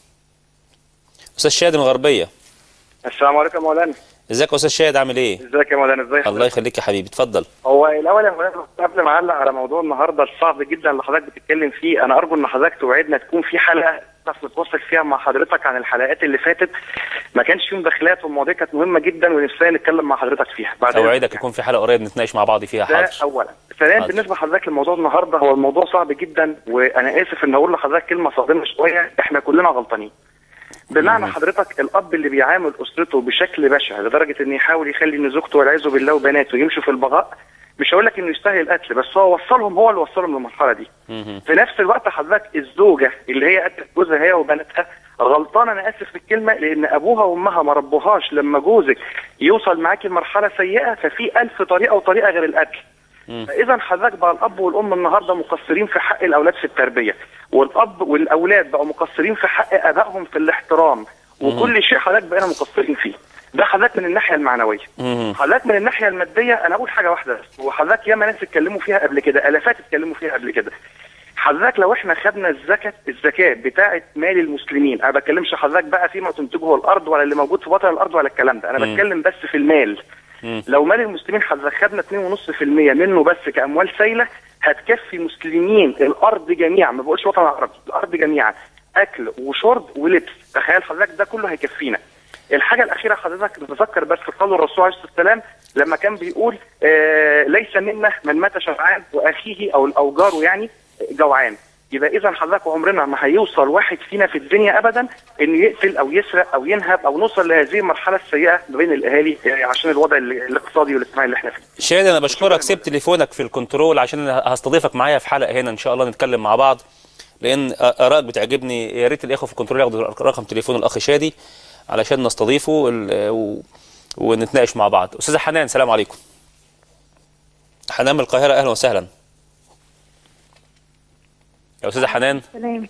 استاذ شادي من الغربيه السلام عليكم يا مولانا ازيك يا استاذ شادي عامل ايه ازيك يا مولانا ازيك الله يخليك يا حبيبي اتفضل هو الاول يا مولانا قبل ما اعلق على موضوع النهارده الصعب جدا اللي حضرتك بتتكلم فيه انا ارجو ان حضرتك توعدنا تكون في حلقه نعرف نتواصل فيها مع حضرتك عن الحلقات اللي فاتت ما كانش فيهم دخلات والمواضيع كانت مهمه جدا ونفسنا نتكلم مع حضرتك فيها بعد إذنك. اوعدك يكون في حلقه قريب نتناقش مع بعض فيها ده حاضر اولا ثانيا حاضر. بالنسبه لحضرتك لموضوع النهارده هو الموضوع صعب جدا وانا اسف ان اقول لحضرتك كلمه صادمه شويه احنا كلنا غلطانين بمعنى حضرتك الاب اللي بيعامل اسرته بشكل بشع لدرجه انه يحاول يخلي ان زوجته والعياذ بالله وبناته يمشوا في البغاء مش هقول لك انه يستاهل القتل بس هو وصلهم هو اللي وصلهم للمرحله دي في نفس الوقت حضرتك الزوجه اللي هي قتلت جوزها هي وبناتها غلطانه انا اسف في الكلمه لان ابوها وامها ما ربوهاش لما جوزك يوصل معاكي لمرحله سيئه ففي ألف طريقه وطريقه غير القتل فاذا حضرتك بقى الاب والام النهارده مقصرين في حق الاولاد في التربيه والاب والاولاد بقوا مقصرين في حق ابائهم في الاحترام وكل شيء حضرتك بقينا مقصرين فيه ده حضرتك من الناحيه المعنويه حضرتك من الناحيه الماديه انا اقول حاجه واحده بس وحضرتك ياما ناس اتكلموا فيها قبل كده الافات اتكلموا فيها قبل كده حضرتك لو احنا خدنا الزكاه الزكاه بتاعه مال المسلمين انا بتكلمش حضرتك بقى فيما تنتجه الارض ولا اللي موجود في بطن الارض ولا الكلام ده انا مم. بتكلم بس في المال لو مال المسلمين حضرتك خدنا 2.5% منه بس كاموال سايله هتكفي مسلمين الارض جميعا ما بقولش وطن عربي الارض جميعا اكل وشرب ولبس تخيل حضرتك ده كله هيكفينا الحاجه الاخيره حضرتك نتذكر بس قول الرسول عليه الصلاه والسلام لما كان بيقول آه ليس منا من مات شبعان واخيه او او جاره يعني جوعان يبقى اذا حضرتك عمرنا ما هيوصل واحد فينا في الدنيا ابدا انه يقتل او يسرق او ينهب او نوصل لهذه المرحله السيئه ما بين الاهالي آه، عشان الوضع ال- الاقتصادي والاجتماعي اللي احنا فيه شادي انا بشكرك سيب تليفونك في الكنترول عشان أنا هستضيفك معايا في حلقه هنا ان شاء الله نتكلم مع بعض لان ارائك بتعجبني يا ريت الاخوه في الكنترول ياخدوا رقم تليفون الاخ شادي علشان نستضيفه ال- و... ونتناقش مع بعض استاذه حنان سلام عليكم حنان من القاهره اهلا وسهلا يا استاذه حنان سلام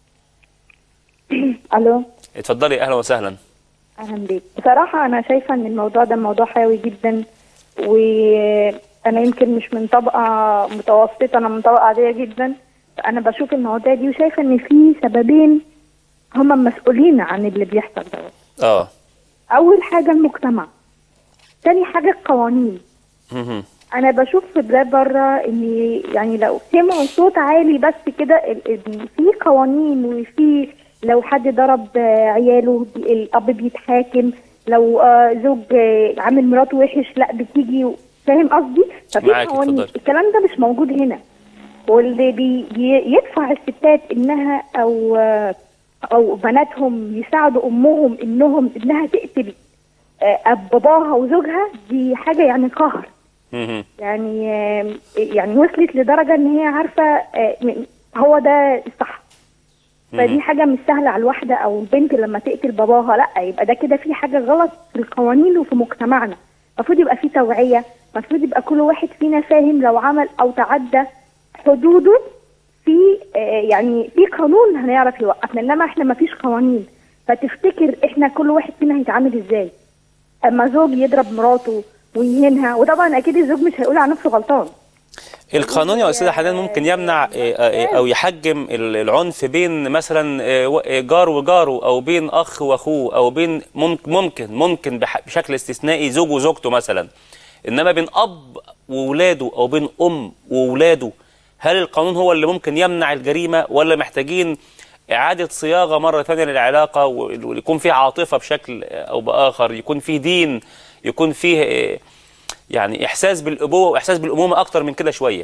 الو اتفضلي اهلا وسهلا اهلا بيك بصراحه انا شايفه ان الموضوع ده موضوع حيوي جدا وانا يمكن مش من طبقه متوسطه انا من طبقه عاديه جدا فانا بشوف المواضيع دي وشايفه ان في سببين هما مسؤولين عن اللي بيحصل دوت اه اول حاجه المجتمع تاني حاجه القوانين مهم. انا بشوف في بلاد بره ان يعني لو سمعوا صوت عالي بس كده ال- ال- في قوانين وفي لو حد ضرب آه، عياله بي- الاب بيتحاكم لو آه، زوج آه، عامل مراته وحش لا بتيجي فاهم قصدي ففي معاكي، قوانين اتفضلي. الكلام ده مش موجود هنا واللي بي ي- يدفع الستات انها او آه، او بناتهم يساعدوا امهم انهم انها تقتل آه، أب- باباها وزوجها دي حاجه يعني قهر مهم. يعني آم، يعني وصلت لدرجه ان هي عارفه آه، م- هو ده الصح فدي حاجه مش سهله على الواحده او البنت لما تقتل باباها لا يبقى ده كده في حاجه غلط في القوانين وفي مجتمعنا المفروض يبقى في توعيه المفروض يبقى كل واحد فينا فاهم لو عمل او تعدى حدوده في آه، يعني في قانون هنعرف يوقفنا انما احنا ما فيش قوانين فتفتكر احنا كل واحد فينا هيتعامل ازاي اما زوج يضرب مراته ويهينها وطبعا اكيد الزوج مش هيقول على نفسه غلطان القانون يا استاذه حنان ممكن يمنع آه، آه، او يحجم ال- العنف بين مثلا آه، و- آه، جار وجاره او بين اخ واخوه او بين ممكن ممكن ممكن بح- بشكل استثنائي زوج وزوجته مثلا انما بين اب وولاده او بين ام وولاده هل القانون هو اللي ممكن يمنع الجريمه ولا محتاجين اعاده صياغه مره ثانيه للعلاقه وال- ويكون فيه عاطفه بشكل او باخر يكون فيه دين يكون فيه آه، يعني احساس بالابوه واحساس بالامومه اكتر من كده شويه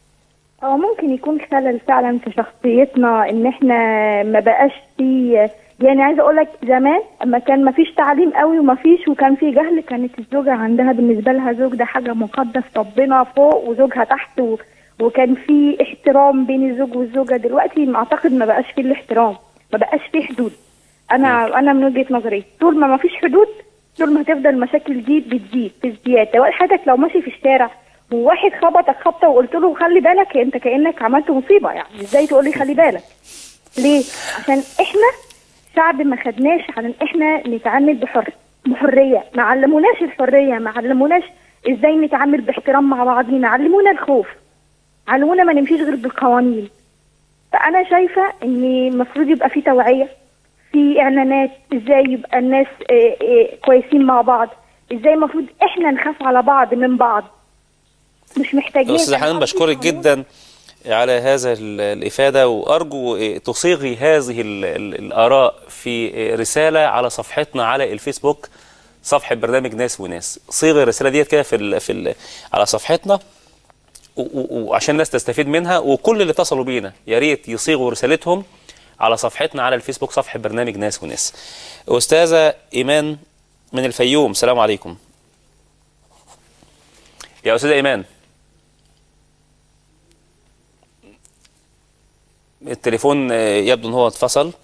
هو ممكن يكون خلل فعلا في شخصيتنا ان احنا ما بقاش في يعني عايزه اقول لك زمان اما كان ما فيش تعليم قوي وما فيش وكان في جهل كانت الزوجه عندها بالنسبه لها زوج ده حاجه مقدس ربنا فوق وزوجها تحت و... وكان في احترام بين الزوج والزوجه دلوقتي ما اعتقد ما بقاش فيه الاحترام ما بقاش فيه حدود انا انا من وجهه نظري طول ما ما فيش حدود طول ما هتفضل المشاكل دي بتزيد في ازدياد سواء حضرتك لو ماشي في الشارع وواحد خبطك خبطه وقلت له خلي بالك انت كانك عملت مصيبه يعني ازاي تقول لي خلي بالك ليه عشان احنا شعب ما خدناش عن ان احنا نتعامل بحر بحريه ما علموناش الحريه ما علموناش ازاي نتعامل باحترام مع بعضينا علمونا الخوف علمونا ما نمشيش غير بالقوانين فانا شايفه ان المفروض يبقى في توعيه في اعلانات ازاي يبقى الناس آه، آه، كويسين مع بعض ازاي المفروض احنا نخاف على بعض من بعض مش محتاجين استاذ حنان بشكرك جدا على هذا ال- الافاده وارجو إيه، تصيغي هذه ال- ال- الاراء في إيه، رساله على صفحتنا على الفيسبوك صفحه برنامج ناس وناس صيغي الرساله ديت كده في ال في ال على صفحتنا و- و- وعشان الناس تستفيد منها وكل اللي اتصلوا بينا يا ريت يصيغوا رسالتهم على صفحتنا على الفيسبوك صفحه برنامج ناس وناس استاذه ايمان من الفيوم السلام عليكم يا استاذه ايمان التليفون آه، يبدو ان هو اتفصل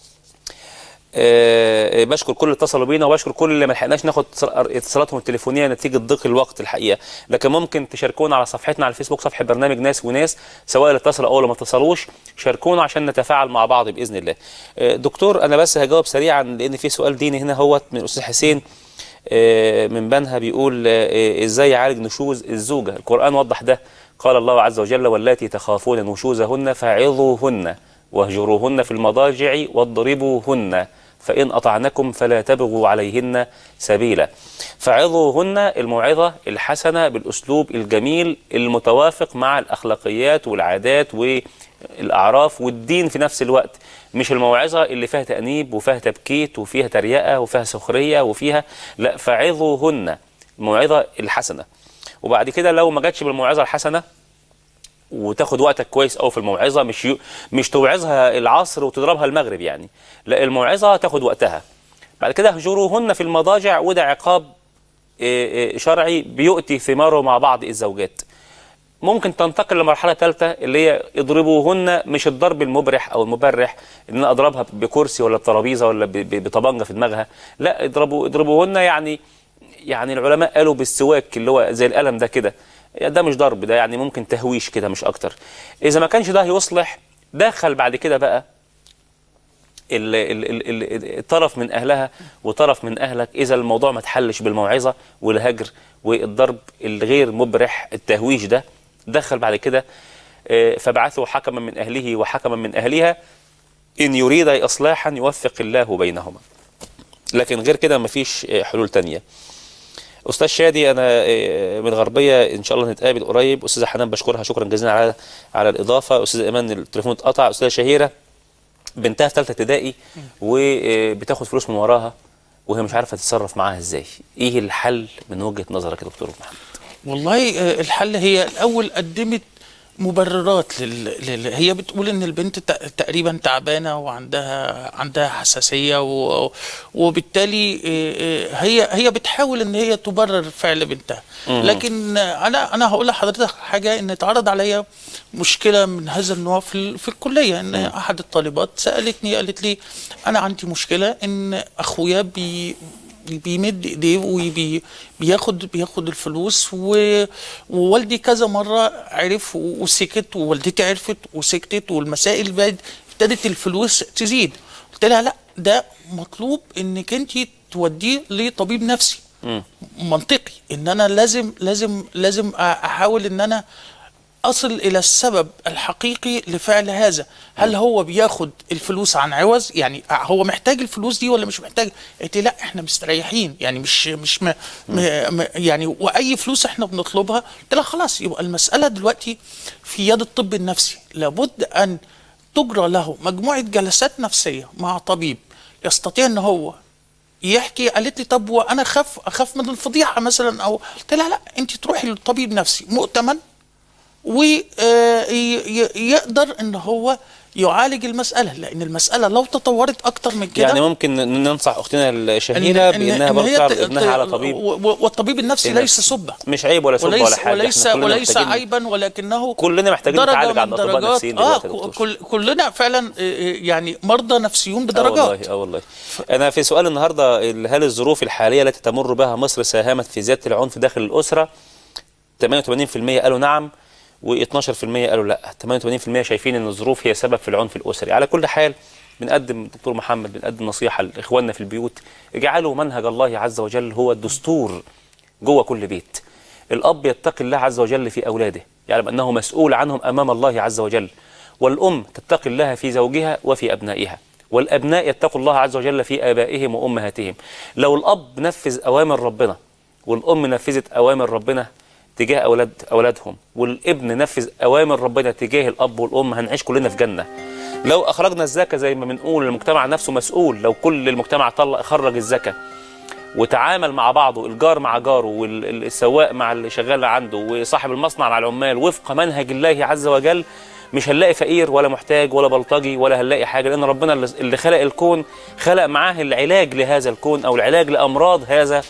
آه، بشكر كل اللي اتصلوا بينا وبشكر كل اللي ما لحقناش ناخد اتصال- اتصالاتهم التليفونيه نتيجه ضيق الوقت الحقيقه لكن ممكن تشاركونا على صفحتنا على الفيسبوك صفحه برنامج ناس وناس سواء اللي اتصلوا او اللي ما اتصلوش شاركونا عشان نتفاعل مع بعض باذن الله آه، دكتور انا بس هجاوب سريعا لان في سؤال ديني هنا هوت من الاستاذ حسين آه، من بنها بيقول آه، ازاي يعالج نشوز الزوجه القران وضح ده قال الله عز وجل واللاتي تخافون نشوزهن فعظوهن واهجروهن في المضاجع واضربوهن فإن أطعنكم فلا تبغوا عليهن سبيلا فعظوهن الموعظة الحسنة بالأسلوب الجميل المتوافق مع الأخلاقيات والعادات والأعراف والدين في نفس الوقت مش الموعظة اللي فيها تأنيب وفيها تبكيت وفيها تريقة وفيها سخرية وفيها لا فعظوهن الموعظة الحسنة وبعد كده لو ما جاتش بالموعظة الحسنة وتاخد وقتك كويس قوي في الموعظه مش يو مش توعظها العصر وتضربها المغرب يعني لا الموعظه تاخد وقتها بعد كده اهجروهن في المضاجع وده عقاب إيه، إيه، شرعي بيؤتي ثماره مع بعض الزوجات ممكن تنتقل لمرحله ثالثه اللي هي اضربوهن مش الضرب المبرح او المبرح ان انا اضربها بكرسي ولا بترابيزه ولا ب- ب- بطبنجه في دماغها لا اضربوا اضربوهن يعني يعني العلماء قالوا بالسواك اللي هو زي القلم ده كده ده مش ضرب ده يعني ممكن تهويش كده مش اكتر اذا ما كانش ده يصلح دخل بعد كده بقى ال- ال- ال- ال- الطرف من اهلها وطرف من اهلك اذا الموضوع ما اتحلش بالموعظه والهجر والضرب الغير مبرح التهويش ده دخل بعد كده آه، فبعثوا حكما من اهله وحكما من اهلها ان يريد اصلاحا يوفق الله بينهما لكن غير كده مفيش آه، حلول تانية استاذ شادي انا آه، من الغربيه ان شاء الله نتقابل قريب استاذه حنان بشكرها شكرا جزيلا على على الاضافه استاذ ايمان التليفون اتقطع استاذه شهيره بنتها في ثالثه ابتدائي وبتاخد فلوس من وراها وهي مش عارفه تتصرف معاها ازاي ايه الحل من وجهه نظرك يا دكتور محمد والله آه، الحل هي الاول قدمت مبررات لل... لل... هي بتقول ان البنت ت- تقريبا تعبانه وعندها عندها حساسيه و... وبالتالي آه، آه، هي هي بتحاول ان هي تبرر فعل بنتها مم. لكن آه، انا انا هقول لحضرتك حاجه ان اتعرض عليا مشكله من هذا النوع في ال... في الكليه ان احد الطالبات سالتني قالت لي انا عندي مشكله ان اخويا بي بيمد ايديه وبياخد بياخد الفلوس و- ووالدي كذا مره عرف و- وسكت ووالدتي عرفت وسكتت والمسائل بقت ابتدت الفلوس تزيد قلت لها لا ده مطلوب انك انت توديه لطبيب نفسي منطقي ان انا لازم لازم لازم احاول ان انا اصل الى السبب الحقيقي لفعل هذا هل هو بياخد الفلوس عن عوز يعني هو محتاج الفلوس دي ولا مش محتاج قلت لي لا احنا مستريحين يعني مش مش م م م يعني واي فلوس احنا بنطلبها قلت لها خلاص يبقى المساله دلوقتي في يد الطب النفسي لابد ان تجرى له مجموعه جلسات نفسيه مع طبيب يستطيع ان هو يحكي قالت لي طب وانا اخاف اخاف من الفضيحه مثلا او قلت لها لا انت تروحي لطبيب نفسي مؤتمن ويقدر ان هو يعالج المساله لان المساله لو تطورت اكتر من كده يعني ممكن ن- ننصح اختنا الشهيره بانها برضه هي تعرض ت- ابنها ت- على طبيب و- و- والطبيب النفسي نفسي. ليس سبه مش عيب ولا سب وليس ولا حاجه وليس إحنا كلنا وليس محتاجين- عيبا ولكنه كلنا محتاجين درجة نتعالج من عند اطباء درجات- نفسيين اه دلوقتي يا دكتور كل كلنا فعلا آه، آه، يعني مرضى نفسيون اه بدرجات والله اه والله انا في سؤال النهارده ال- هل الظروف الحاليه التي تمر بها مصر ساهمت في زياده العنف داخل الاسره 88% قالوا نعم و12% قالوا لا 88% شايفين ان الظروف هي سبب في العنف الاسري على كل حال بنقدم دكتور محمد بنقدم نصيحه لاخواننا في البيوت اجعلوا منهج الله عز وجل هو الدستور جوه كل بيت الاب يتقي الله عز وجل في اولاده يعلم انه مسؤول عنهم امام الله عز وجل والام تتقي الله في زوجها وفي ابنائها والابناء يتقوا الله عز وجل في ابائهم وامهاتهم لو الاب نفذ اوامر ربنا والام نفذت اوامر ربنا تجاه اولاد اولادهم والابن نفذ اوامر ربنا تجاه الاب والام هنعيش كلنا في جنه لو اخرجنا الزكاه زي ما بنقول المجتمع نفسه مسؤول لو كل المجتمع طلع خرج الزكاه وتعامل مع بعضه الجار مع جاره والسواق مع اللي شغال عنده وصاحب المصنع مع العمال وفق منهج الله عز وجل مش هنلاقي فقير ولا محتاج ولا بلطجي ولا هنلاقي حاجه لان ربنا اللي- اللي خلق الكون خلق معاه العلاج لهذا الكون او العلاج لامراض هذا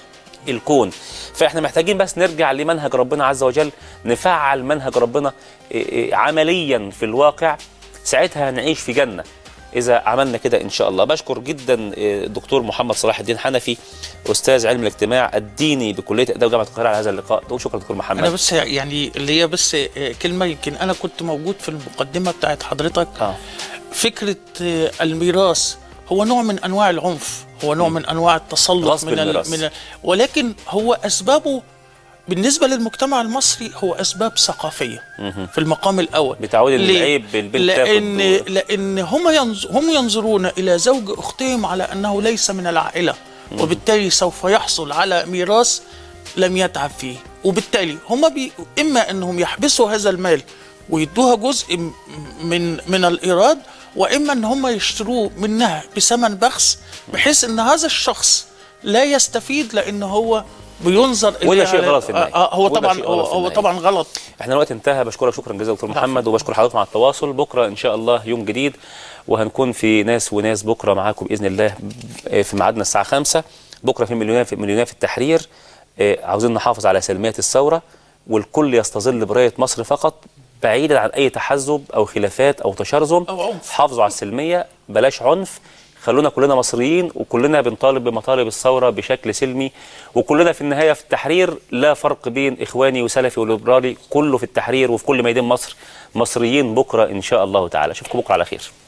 الكون فاحنا محتاجين بس نرجع لمنهج ربنا عز وجل نفعل منهج ربنا إيه، إيه، عمليا في الواقع ساعتها هنعيش في جنة إذا عملنا كده إن شاء الله بشكر جدا إيه، الدكتور محمد صلاح الدين حنفي أستاذ علم الاجتماع الديني بكلية آداب جامعة القاهرة على هذا اللقاء شكرا دكتور محمد انا بس يعني اللي هي بس آه، كلمه يمكن انا كنت موجود في المقدمه بتاعت حضرتك آه. فكره آه، الميراث هو نوع من انواع العنف هو نوع من انواع التسلط غصب من الميراث. من ولكن هو اسبابه بالنسبه للمجتمع المصري هو اسباب ثقافيه مهم. في المقام الاول بتعود ليه؟ العيب بالبنت لان تاخد لان هم ينظ هم ينظرون الى زوج اختهم على انه ليس من العائله وبالتالي سوف يحصل على ميراث لم يتعب فيه وبالتالي هم بي اما انهم يحبسوا هذا المال ويدوها جزء م- من من الايراد واما ان هم يشتروه منها بثمن بخس بحيث ان هذا الشخص لا يستفيد لان هو بينظر وده إلى- شيء غلط في النهاية. آه، آه، هو وده طبعا شيء هو, غلط في هو النهاية. طبعا غلط احنا الوقت انتهى بشكرك شكرا جزيلا دكتور محمد وبشكر حضرتك على التواصل بكره ان شاء الله يوم جديد وهنكون في ناس وناس بكره معاكم باذن الله في ميعادنا الساعه 5 بكره في مليونير في مليونير في التحرير اه، عاوزين نحافظ على سلميه الثوره والكل يستظل برايه مصر فقط بعيدا عن اي تحزب او خلافات او تشرذم أو عنف. حافظوا على السلميه بلاش عنف خلونا كلنا مصريين وكلنا بنطالب بمطالب الثوره بشكل سلمي وكلنا في النهايه في التحرير لا فرق بين اخواني وسلفي وليبرالي كله في التحرير وفي كل ميدان مصر مصريين بكره ان شاء الله تعالى اشوفكم بكره على خير